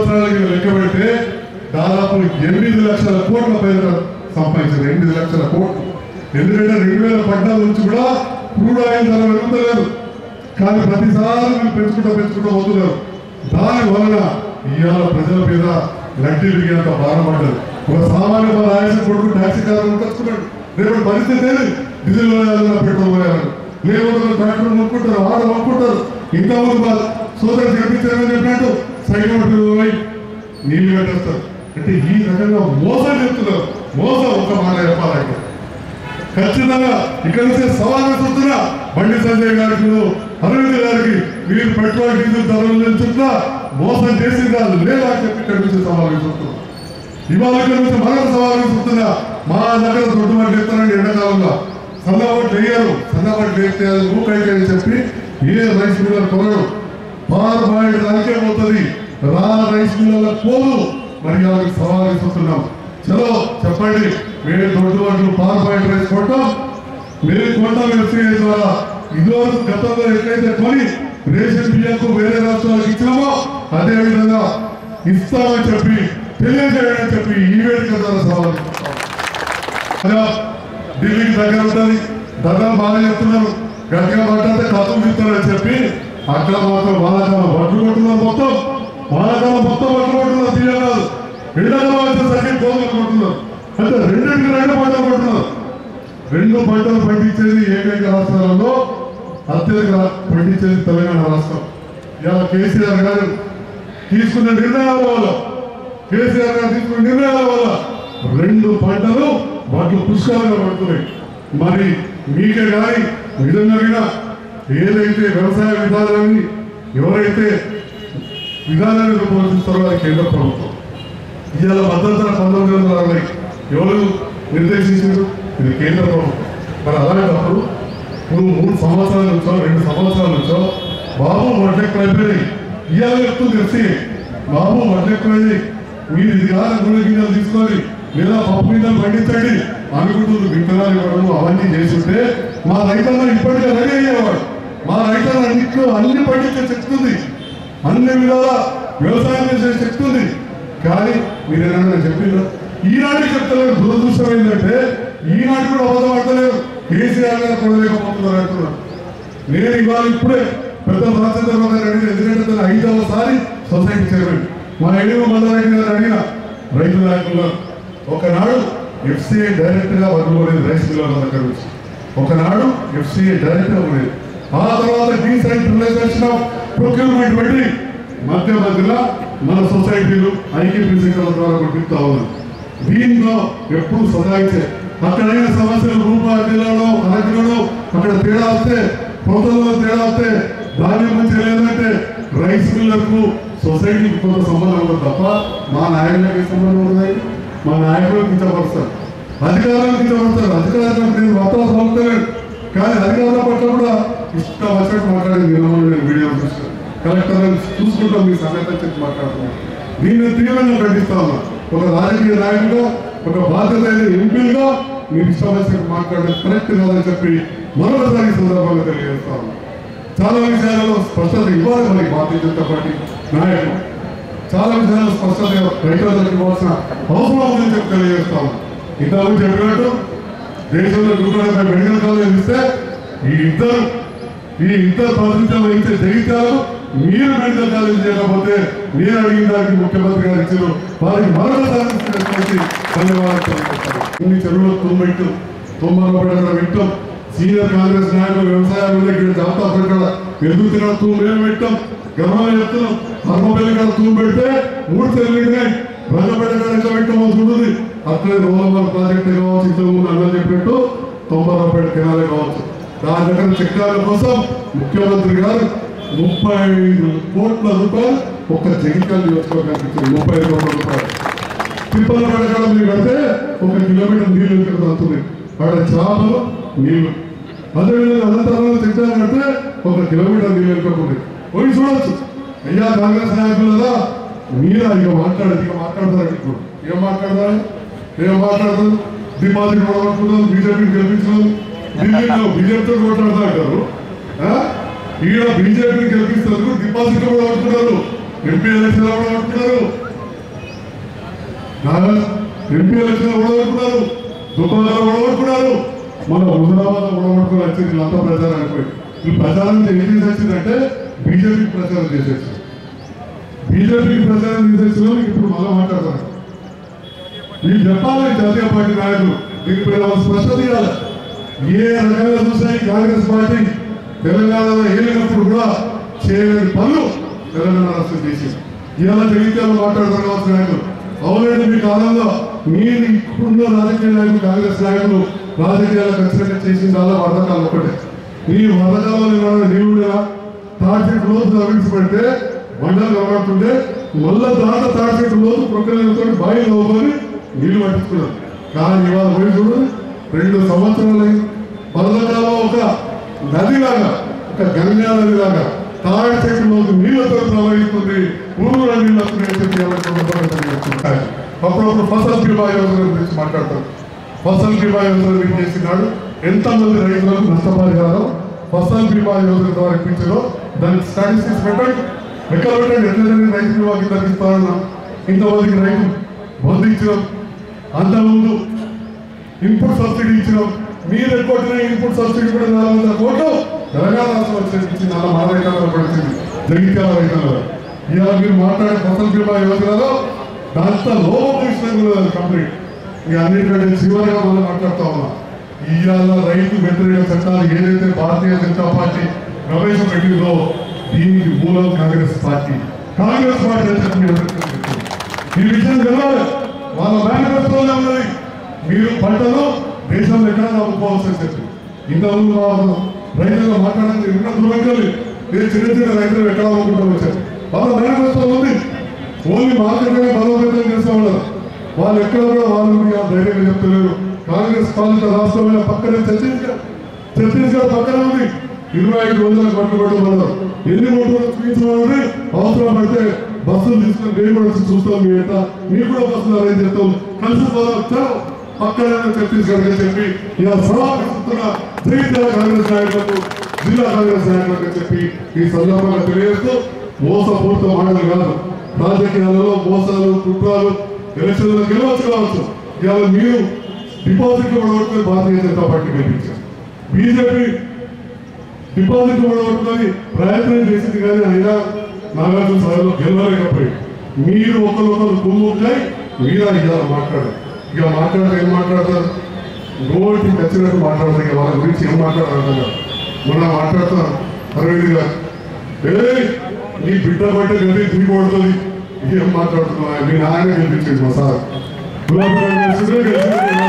సంవత్సరాలకి లెక్క పెడితే దాదాపు ఎనిమిది లక్షల కోట్ల పైన సంపాదించారు ఎనిమిది లక్షల కోట్లు ఎందుకంటే రెండు వేల పద్నాలుగు నుంచి కూడా క్రూడ్ ఆయిల్ ధర పెరుగుతలేదు కానీ ప్రతిసారి మీరు పెంచుకుంటూ పెంచుకుంటూ పోతున్నారు దాని వలన ఇవాళ ప్రజల మీద లడ్డీ విరిగినంత భారం పడ్డది ఒక సామాన్య మన ఆయన కొడుకు ట్యాక్సీ కారు కట్టుకున్నాడు రేపటి పరిస్థితి ఏది డీజిల్ పోయాలన్నా పెట్రోల్ పోయాలని లేకపోతే ట్రాక్టర్ కొనుక్కుంటారు ఆడ కొనుక్కుంటారు ఇంకా మా సోదరు చెప్పించారని చెప్పినట్టు సైకిల్ పోయి నీళ్లు పెట్టేస్తారు అంటే ఈ రకంగా మోసం చెప్తున్నారు మోసం ఒక మాట చెప్పాలంటే ఖచ్చితంగా ఇక్కడ నుంచి సవాల్ విసురుతున్నా బండి సంజయ్ గారికి అరవింద్ గారికి మీరు పెట్రోల్ డీజిల్ ధరలు పెంచుతున్నా మోసం చేసిందా లేదా అని చెప్పి ఇక్కడ నుంచి సవాల్ విసురుతున్నా ఇవాళ ఇక్కడ నుంచి మరొక సవాల్ విసురుతున్నా మా దగ్గర దొడ్డు మాట చెప్తానండి ఎండాకాలంలో సన్నబట్లు వేయరు సన్నబట్లు వేస్తే అది ఊకైతే అని చెప్పి ఏ రైస్ మిల్లర్ కొనరు పార్ బాయిల్ దానికే పోతుంది రా రైస్ మిల్లర్ పోదు మరి వాళ్ళకి సవాల్ విసురుతున్నాం చలో చెప్పండి మేము దొడ్డు వాటిలో పార్ బాయిల్ రైస్ కొంటాం మేము కొంటాం ఎఫ్సీఐ ద్వారా ఇదివరకు గతంలో ఎట్లయితే కొని రేషన్ బియ్యంకు వేరే రాష్ట్రాలకు ఇచ్చినామో అదే విధంగా ఇస్తామని చెప్పి తెలియజేయడని చెప్పి ఈ వేదిక ద్వారా సవాల్ విసురుతాం. అలా ఢిల్లీకి దగ్గర ఉంటుంది దగ్గర బాగా చెప్తున్నారు గట్టిగా మాట్లాడితే కథం చెప్తారని చెప్పి అక్కడ మాత్రం వానాకాలం బట్లు కొట్టున్నారు మొత్తం వానాకాలం మొత్తం బట్లు కొట్టున్నారు బియ్యం కాదు ఎండాకాలం వచ్చేసరికి కోతులు కొట్టున్నారు అంటే రెండింటికి రెండు పంటలు కొట్టున్నారు రెండు పంటలు పండించేది ఏకైక రాష్ట్రాలలో అత్యధిక పండించేది తెలంగాణ రాష్ట్రం ఇలా కేసీఆర్ గారు తీసుకున్న నిర్ణయాల వల్ల కేసీఆర్ గారు తీసుకున్న నిర్ణయాల వల్ల రెండు పంటలు వాటిలో పుష్కలంగా పడుతున్నాయి మరి మీకే కానీ నిజంగా ఏదైతే వ్యవసాయ విధానాన్ని ఎవరైతే విధానాన్ని రూపొందిస్తారో అది కేంద్ర ప్రభుత్వం ఇవాళ భద్రత పంతొమ్మిది వందల అరవై ఎవరు నిర్దేశించారు ఇది కేంద్ర ప్రభుత్వం మరి అలాంటప్పుడు నువ్వు మూడు సంవత్సరాల నుంచో రెండు సంవత్సరాల నుంచో బాబు వడ్లెక్కువ అయిపోయినాయి ఇవాళ చెప్తుంది తెలిసి బాబు వడ్లెక్కువైంది మీరు ఇది కాదు నూనె గింజలు తీసుకొని లేదా పప్పు గింజలు పండించండి అనుకుంటుంది విత్తనాలు ఇవ్వడం అవన్నీ చేస్తుంటే మా రైతన్న ఇప్పటికే రెడీ అయ్యేవాడు మా రైతన్న అన్నిట్లో అన్ని పండించే చెప్తుంది అన్ని విధాల వ్యవసాయం చేసే శక్తి ఉంది కానీ మీరు ఏదైనా చెప్పిందా ఈనాడు చెప్తలేరు దురదృష్టం ఏంటంటే ఈనాడు కూడా అబద్ధం ఆడతలేరు కేసీఆర్ గారు కొనలేకపోతున్నారు అంటున్నారు నేను ఇవాళ ఇప్పుడే పెద్ద రాజేంద్ర రెడ్డి ఎందుకంటే తన ఐదవసారి సొసైటీ చైర్మన్ మా ఎడిమ మల్లారెడ్డి గారు అడిగిన రైతు నాయకులు ఒకనాడు ఎఫ్సిఐ డైరెక్ట్ గా వదిలిపోలేదు రైస్ మిల్లర్ల దగ్గర నుంచి ఒకనాడు ఎఫ్సిఐ డైరెక్ట్ గా ఉండేది ఆ తర్వాత డీసెంట్రలైజేషన్ ఆఫ్ ప్రొక్యూర్మెంట్ పెట్టి మధ్య మధ్యలో మన సొసైటీలు ఐక్యపీసీల ద్వారా కొట్టిస్తా ఉన్నారు దీంట్లో ఎప్పుడు సదాయించే అక్కడైన సమస్యలు రూపాయలు జిల్లాలో అరకులలో అక్కడ తేడా వస్తే పొందలో తేడా వస్తే ధాన్యం మంచి లేదంటే రైస్ మిల్లర్కు సొసైటీకి కొంత సంబంధం ఉంటుంది తప్ప మా నాయకులకి సంబంధం ఉన్నాయి మా నాయకులు కించపరుస్తారు అధికారులు కించపరుస్తారు అధికారులకు నేను వాతావరణం పంపుతలేను కానీ అధికారుల పట్ల కూడా ఇష్టం వచ్చినట్టు మాట్లాడి నిలబడి నేను వీడియో చూస్తాను కలెక్టర్ చూసుకుంటాం మీ సంగతి చెప్పి మాట్లాడుతున్నాను దీన్ని తీవ్రంగా ఖండిస్తా ఉన్నా ఒక రాజకీయ నాయకుడిగా ఒక బాధ్యత ఎంపీలుగా మీరు ఇష్టం వచ్చినట్టు మాట్లాడడం కరెక్ట్ కాదని చెప్పి మరొకసారి ఈ సందర్భంగా తెలియజేస్తా ఉన్నా చాలా విషయాలలో స్పష్టత ఇవ్వాలి మరి భారతీయ జనతా పార్టీ నాయకులు చాలా విషయాలు స్పష్టత రైతులకు ఇవ్వాల్సిన అవసరం ఉందని చెప్పి తెలియజేస్తాం ఇంతకు చెప్పినట్టు దేశంలో నూట మెడికల్ కాలేజ్ ఇస్తే ఈ ఇద్దరు ఈ ఇద్దరు ప్రాతినిధ్యం వహించే జగిత్యాలు మీరు మెడికల్ కాలేజ్ చేయకపోతే నేను అడిగిన దానికి ముఖ్యమంత్రి గారు ఇచ్చారు వారికి మరొకసారి ఇచ్చినటువంటి ధన్యవాదాలు తెలియజేస్తాను ఇన్ని చెరువులు తుమ్మెట్టు తుమ్మలపడ విట్టం సీనియర్ కాంగ్రెస్ నాయకులు వ్యవసాయాలు ఇక్కడ జాబితా పెట్టాల ఎందుకు తిన తూ మేము పెట్టాం గర్వంగా చెప్తున్నాం హర్మపల్లి కాడ తూ పెడితే మూడు చెల్లిండే రంగపేట కాడ ఎట్లా పెట్టామో చూడుంది అట్లే రోలమాల ప్రాజెక్ట్ కావచ్చు ఇంతకుముందు అన్న చెప్పినట్టు తొంభరపేట కెనాలే కావచ్చు దాని దగ్గర చక్రాల కోసం ముఖ్యమంత్రి గారు ముప్పై ఐదు కోట్ల రూపాయలు ఒక్క జగిత్యాల నియోజకవర్గానికి ఇచ్చారు ముప్పై ఐదు కోట్ల రూపాయలు తిప్పల పడకాలం మీరు కడితే ఒక కిలోమీటర్ నీళ్లు ఇక్కడ వస్తున్నాయి అక్కడ చేపలు నీళ్లు అదేవిధంగా అనంతరంలో తిట్టాలు కడితే ఒక కిలోమీటర్ నీళ్ళు వెళ్ళకపోతుంది పోయి చూడొచ్చు అయ్యా కాంగ్రెస్ నాయకులదా మీరా ఇక మాట్లాడదు ఇక మాట్లాడతారు ఇప్పుడు ఏం మాట్లాడతారు ఏం మాట్లాడతారు డిపాజిట్ కొడగొట్టుకున్నాం బీజేపీని గెలిపించడం ఢిల్లీలో బీజేపీతో కొట్లాడుతూ అంటారు ఆ? ఈడ బీజేపీని గెలిపిస్తారు డిపాజిట్ కూడా కొట్టుకున్నారు ఎంపీ ఎలక్షన్ కూడా ఓడుతున్నారు నాగా ఎంపీ ఎలక్షన్ కూడా ఓడుతున్నారు దుకాణాలు కూడా ఓడుతున్నారు మన హుజరాబాద్ కూడా ఓడుకుని వచ్చింది వీళ్ళంతా ప్రచారం అయిపోయి వీళ్ళు ప్రచారం ఏం చేసి వచ్చిందంటే బీజేపీకి ప్రచారం చేసేసి బీజేపీకి ప్రచారం చేసేసిన వాళ్ళు ఇప్పుడు మళ్ళీ మాట్లాడతారు వీళ్ళు చెప్పాలి జాతీయ పార్టీ నాయకులు దీనిపై వాళ్ళు స్పష్టత ఇవ్వాలి ఏ రకంగా చూసాయి కాంగ్రెస్ పార్టీ తెలంగాణలో ఏలినప్పుడు కూడా చేయలేని పనులు తెలంగాణ రాష్ట్రం చేసింది ఇవాళ జగిత్యాలు మాట్లాడతారు కావచ్చు నాయకులు అవునండి మీ కాలంలో మీరు ఇప్పుడున్న రాజకీయ నాయకులు కాంగ్రెస్ నాయకులు రాజకీయాలు ఖచ్చితంగా చేసిన చాలా వర్ధకాలు ఒకటే ఈ వర్ధకాలంలో ఏమైనా నీళ్ళు తాటి రోజు తవ్వించి పెడితే మండలం కనబడుతుంటే మళ్ళా దాంట్లో తాటి రోజు ప్రొక్కలతో బాయి లోపలి నీళ్లు పట్టించుకున్నారు కానీ ఇవాళ పోయి చూడు రెండు సంవత్సరాలు వరదకాలం ఒక నదిలాగా ఒక గంగా నదిలాగా తాడి చెట్టులోకి నీళ్లతో ప్రవహిస్తుంది ఊరుల నీళ్ళు వస్తున్నాయని చెప్పి ఎవరికి సందర్భంగా తెలియజేస్తున్నాయి. అప్పుడప్పుడు ఫసల్ బీమా యోజన గురించి మాట్లాడతారు ఫసల్ బీమా యోజన మీరు చేసినాడు ఎంతమంది రైతులకు నష్టపరిహారం ఫసల్ బీమా యోజన ద్వారా ఇప్పించారో దానికి స్టాటిస్టిక్స్ పెట్టండి ఎక్కడ పెట్టండి ఎట్లా జరిగింది రైతు బీమా కింద ఇస్తారన్నా ఇంతమందికి రైతు బంధు ఇచ్చినాం అంతకుముందు ఇన్పుట్ సబ్సిడీ ఇచ్చినాం మీరు కొట్టిన ఇన్పుట్ సబ్సిడీ కూడా నాలుగు వందల కోట్లు తెలంగాణ రాష్ట్రం వచ్చేసి ఇచ్చి నాలుగు మన రైతాంగం పడుతుంది జగిత్యాల రైతాంగం ఇవాళ మీరు మాట్లాడే ఫసల్ బీమా యోజనలో దాంట్లో లోపం తీసిన కంప్లీట్ ఇక అన్నిటికంటే చివరిగా మనం మాట్లాడుతా ఉన్నాం ఇవాళ రైతు వ్యతిరేక చట్టాలు ఏదైతే భారతీయ జనతా పార్టీ ప్రవేశపెట్టిందో దీనికి మూలం కాంగ్రెస్ పార్టీ కాంగ్రెస్ పార్టీ అని చెప్పి మీ అందరికీ తెలుసు. ఈ విషయం తెలవాలి వాళ్ళ మేనిఫెస్టోలో ఉన్నది మీరు పంటను దేశంలో ఎక్కడ అమ్ముకోవాల్సి అని చెప్పి ఇంతకుముందు మా రైతులు మాట్లాడాలి ఉన్న దూరంకెళ్ళి నేను చిన్న చిన్న రైతులు ఎక్కడ అమ్ముకుంటాం వచ్చారు వాళ్ళ మేనిఫెస్టోలో ఉంది ఓన్లీ మార్కెట్లోనే బలోపేతం చేస్తూ ఉన్నారు వాళ్ళు ఎక్కడ కూడా వాళ్ళు మీకు ఆ ధైర్యంగా చెప్తలేరు కాంగ్రెస్ పాలిత రాష్ట్రమైన పక్కనే ఛత్తీస్గఢ్ ఛత్తీస్గఢ్ పక్కనే ఉంది ఇరవై ఐదు వందల కోట్లు పెట్టమన్నారు ఎన్ని కోట్లు చూపించమని అవసరం పడితే బస్సులు తీసుకొని మేము కూడా వచ్చి చూస్తాం మీ ఎంత మీకు కూడా బస్సులు అరేంజ్ చేస్తాం కలిసి పోదాం చలో పక్కనే ఛత్తీస్గఢ్ అని చెప్పి ఇలా సమావేశిస్తున్న జగిత్యాల కాంగ్రెస్ నాయకులకు జిల్లా కాంగ్రెస్ నాయకులకు అని చెప్పి ఈ సందర్భంగా తెలియజేస్తూ మోసపూరిత మాటలు కాదు రాజకీయాలలో మోసాలు కుట్రాలు ఎలక్షన్లో గెలవచ్చు కావచ్చు ఇవాళ మీరు డిపాజిట్లు పడగొట్టుకుని భారతీయ జనతా పార్టీ గెలిపించారు బీజేపీ డిపాజిట్ పడగొట్టుకొని ప్రయత్నం చేసింది కానీ అయినా నాగార్జున సాగర్లో గెలవలేకపోయి మీరు ఒకరికొకరు కుమ్ముకాయ మీరా ఇవాళ మాట్లాడారు ఇక మాట్లాడితే ఏం మాట్లాడతారు నోటికి వచ్చినట్టు మాట్లాడతారు ఇక వాళ్ళ గురించి ఏం మాట్లాడారు మొన్న మాట్లాడతాం అరవింద్ గారు ఏయ్ నీ బిడ్డ బట్ట గది దిగిపోతుంది ఏం మాట్లాడుతున్నా మీ నాయన గెలిపించింది మా సార్ గులాబీ వేస్తుంటే గెలిచింది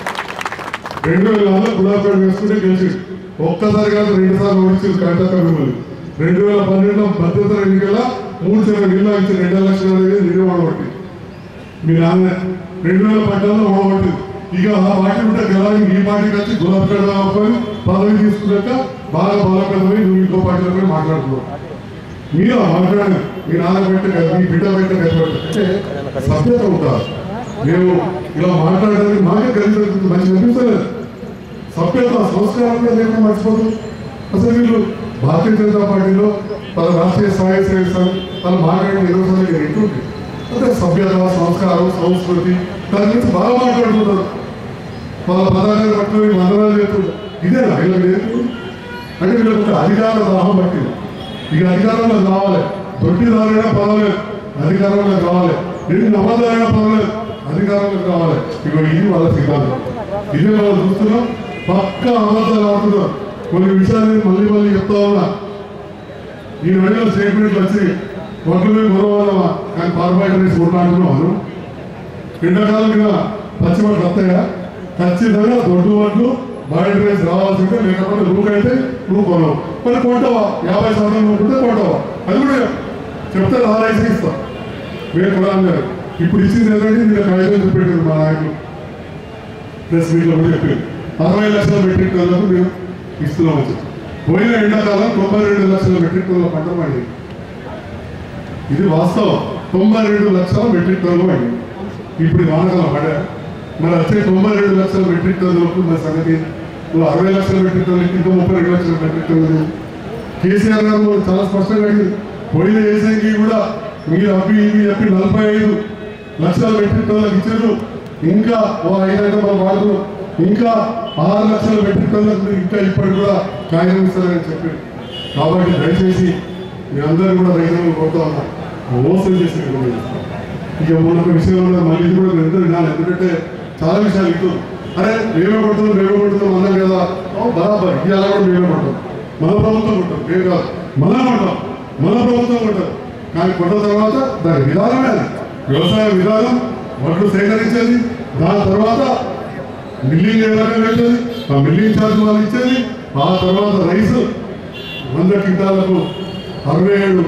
రెండు వేల నాలుగులో గులాబీ వేస్తుంటే గెలిచింది ఒక్కసారి కాదు రెండు సార్లు ఓడించింది కవితక్క మిమ్మల్ని రెండు వేల పన్నెండులో భద్రత ఎన్నికల మూడు సార్లు నీళ్ళు ఇచ్చి రెండు లక్షల అనేది నిర్మాణ ఒకటి మీ నాన్న రెండు వేల పద్నాలుగులో ఓడగొట్టింది ఇక ఆ పార్టీ ఉంటే గెలవడానికి ఈ పార్టీకి వచ్చి గులాబీ కడపని పదవి తీసుకున్నాక బాగా బలపడమని నువ్వు ఇంకో పార్టీలో మాట్లాడుతున్నావు మీరు మాట్లాడారు మీ నాన్న పెట్టే కదా మీ బిడ్డ పెట్టే కదా అంటే సభ్యత ఉంటారు మేము ఇలా మాట్లాడడానికి మాకే కలిసి మంచి అనిపిస్తలేదు సభ్యత సంస్కారంగా లేకుండా మర్చిపోతుంది అసలు వీళ్ళు భారతీయ జనతా పార్టీలో వాళ్ళ రాష్ట్రీయ స్థాయి సేవిస్తారు వాళ్ళు మాట్లాడిన ఇరవై సార్లు ఎటువంటి అంటే సభ్యత సంస్కారం సంస్కృతి దాని గురించి బాగా మాట్లాడుతున్నారు వాళ్ళ పదార్థాలు పట్టుకొని వందనాలు చేస్తున్నారు ఇదేనా వీళ్ళకి లేదు అంటే వీళ్ళకి ఒక అధికార దాహం పట్టింది ఇక అధికారంలో రావాలి దొడ్డి దారైనా పర్వాలేదు అధికారంలో రావాలి ఎన్ని నమ్మదారైనా పర్వాలేదు అధికారంలో రావాలి ఇక ఇది వాళ్ళ సిద్ధాంతం ఇదే మనం చూస్తున్నాం పక్క అబద్ధాలు ఆడుతున్నాం కొన్ని విషయాలు మళ్ళీ మళ్ళీ చెప్తా ఉన్నా ఈ నడిలో స్టేట్మెంట్లు వచ్చి ఒక్కరి గొడవ కానీ కార్బోహైడ్రేట్స్ కొట్లాడుతున్నాం మనం ఎండాకాలం మీద పచ్చిమట్లు వస్తాయా ఖచ్చితంగా దొడ్డు వడ్లు బాయిల్ రైస్ రావాల్సిందే లేకపోతే రూకైతే నువ్వు కొనవు మరి కొంటావా యాభై శాతం నువ్వుకుంటే కొంటావా అది కూడా చెప్తే ఆ రైస్ ఇస్తాం మీరు కూడా అన్నారు ఇప్పుడు ఇచ్చింది ఏంటంటే మీరు కాగితం చూపెట్టారు మా నాయకులు ప్రెస్ మీట్లో కూడా చెప్పారు అరవై లక్షల మెట్రిక్ టన్నులకు మేము ఇస్తున్నాం వచ్చి పోయిన ఎండాకాలం తొంభై రెండు లక్షల మెట్రిక్ టన్నుల పంట పండింది ఇది వాస్తవం తొంభై రెండు లక్షల మెట్రిక్ టన్నులు పండింది ఇప్పుడు వానకాలం పడా మరి వచ్చే తొంభై రెండు లక్షల మెట్రిక్ టన్నులకు మన సంగతి నువ్వు అరవై లక్షల మెట్రిక్ టన్నులకి ఇంకా ముప్పై రెండు లక్షల మెట్రిక్ టన్నులు కేసీఆర్ గారు చాలా స్పష్టంగా అడిగింది పోయిన ఏసీకి కూడా మీరు అవి ఇవి చెప్పి నలభై ఐదు లక్షలు మెట్రిక్ టన్నులకు ఇచ్చారు ఇంకా ఓ ఐదు వందల వాళ్ళు ఇంకా ఆరు లక్షల మెట్రిక్ టన్నులకు మీరు ఇంకా ఇప్పటికి కూడా కాగితం ఇస్తారని చెప్పి కాబట్టి దయచేసి మీ అందరూ కూడా రైతులను కోరుతా ఉన్నా మోసం చేసి ఇక మొన్న ఒక విషయం ఉన్నది మళ్ళీ ఇది కూడా ఎంతో వినాలి ఎందుకంటే చాలా విషయాలు ఇటు అరే మేమే కొడుతున్నాం మేమే కొడుతున్నాం అన్నాం కదా ఓ బరాబర్ ఇవాళ కూడా మేమే కొట్టాం మన ప్రభుత్వం కొట్టాం మేము కాదు మనం కొట్టాం మన ప్రభుత్వం కొట్టాం కానీ కొట్టిన తర్వాత దాని విధానమే అది. వ్యవసాయ విధానం వడ్లు సేకరించేది దాని తర్వాత మిల్లింగ్ ఏ రకంగా ఇచ్చేది ఆ మిల్లింగ్ ఛార్జ్ వాళ్ళు ఇచ్చేది ఆ తర్వాత రైస్ వంద క్వింటాలకు అరవై ఏడు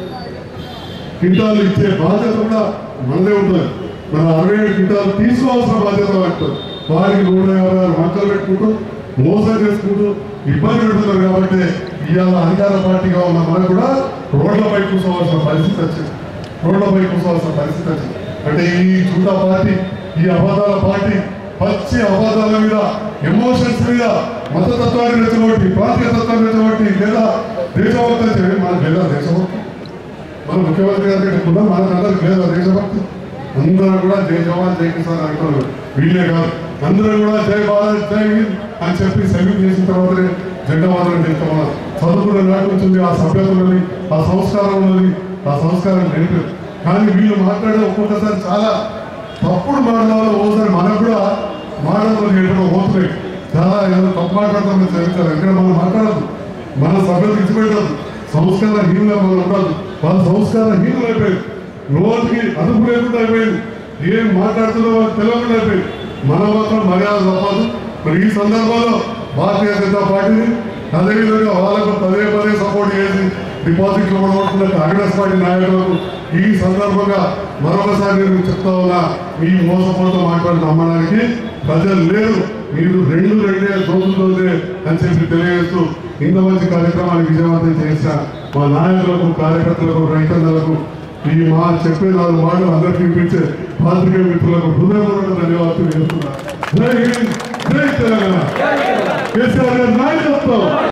క్వింటాలు ఇచ్చే బాధ్యత కూడా మనదే ఉంటుంది మన అరవై ఏడు క్వింటాలు తీసుకోవాల్సిన బాధ్యత ఉంటుంది వారికి నూట యాభై ఆరు మంటలు పెట్టుకుంటూ మోసం చేసుకుంటూ ఇబ్బంది పెడుతున్నారు కాబట్టి ఇవాళ అధికార పార్టీగా ఉన్న మనకు కూడా రోడ్లపై కూర్చోవాల్సిన పరిస్థితి వచ్చింది రోడ్లపై కూర్చోవాల్సిన పరిస్థితి వచ్చింది అంటే ఈ చూడా పార్టీ ఈ అబద్ధాల పార్టీ పచ్చి అబద్ధాల మీద ఎమోషన్స్ మీద మతతత్వాన్ని రెచ్చగొట్టి ప్రాంతీయ తత్వాన్ని రెచ్చగొట్టి లేదా దేశభక్తి అంటే మనకు లేదా దేశభక్తి మన ముఖ్యమంత్రి గారి కంటే కూడా మనకు అందరికి లేదా దేశభక్తి అందరూ కూడా జై జవాన్ జై కిసాన్ అంటున్నారు వీళ్ళే కాదు అందరూ కూడా జై భారత్ జై హింద్ అని చెప్పి సైనిక్ చేసిన తర్వాతనే జెండా వాదన చేస్తామన్నారు చదువుకున్న నాటి నుంచి ఉంది, ఆ సభ్యత ఉన్నది ఆ సంస్కారం ఉన్నది ఆ సంస్కారం నేర్పారు కానీ వీళ్ళు మాట్లాడే ఒక్కొక్కసారి చాలా తప్పుడు మాట్లాడాలి ఓసారి మనకు కూడా మాట్లాడదు నేర్పడం పోతున్నాయి చాలా ఏదో తప్పు మాట్లాడతామని చదువుతారు ఇక్కడ మనం మాట్లాడదు మన సభ్యత ఇచ్చిపెట్టదు సంస్కార హీనుగా మనం ఉండదు వాళ్ళ సంస్కార హీనులు అయిపోయింది రోజుకి అదుపు లేకుండా అయిపోయింది ఏం మాట్లాడుతుందో వాళ్ళకి తెలియకుండా అయిపోయింది మన మాత్రం మర్యాద తప్పదు మరి ఈ సందర్భంలో భారతీయ జనతా పార్టీని అదేవిధంగా వాళ్ళకు పదే పదే సపోర్ట్ చేసి డిపాజిట్లు కొనుగోలుతున్న కాంగ్రెస్ పార్టీ నాయకులకు ఈ సందర్భంగా మరొకసారి నేను చెప్తా ఉన్నా ఈ మోసపోతో మాట్లాడి నమ్మడానికి ప్రజలు లేరు మీరు రెండు రెండే దోచుతోందే అని చెప్పి తెలియజేస్తూ ఇంత మంచి కార్యక్రమాన్ని విజయవంతం చేసిన మా నాయకులకు కార్యకర్తలకు రైతన్నలకు ఈ మా చెప్పే నాలుగు మాటలు అందరికీ వినిపించే పాత్రికేయ మిత్రులకు హృదయపూర్వక ధన్యవాదాలు చేస్తున్నా జై హింద్ జై తెలంగాణ కేసీఆర్ గారి నాయకత్వం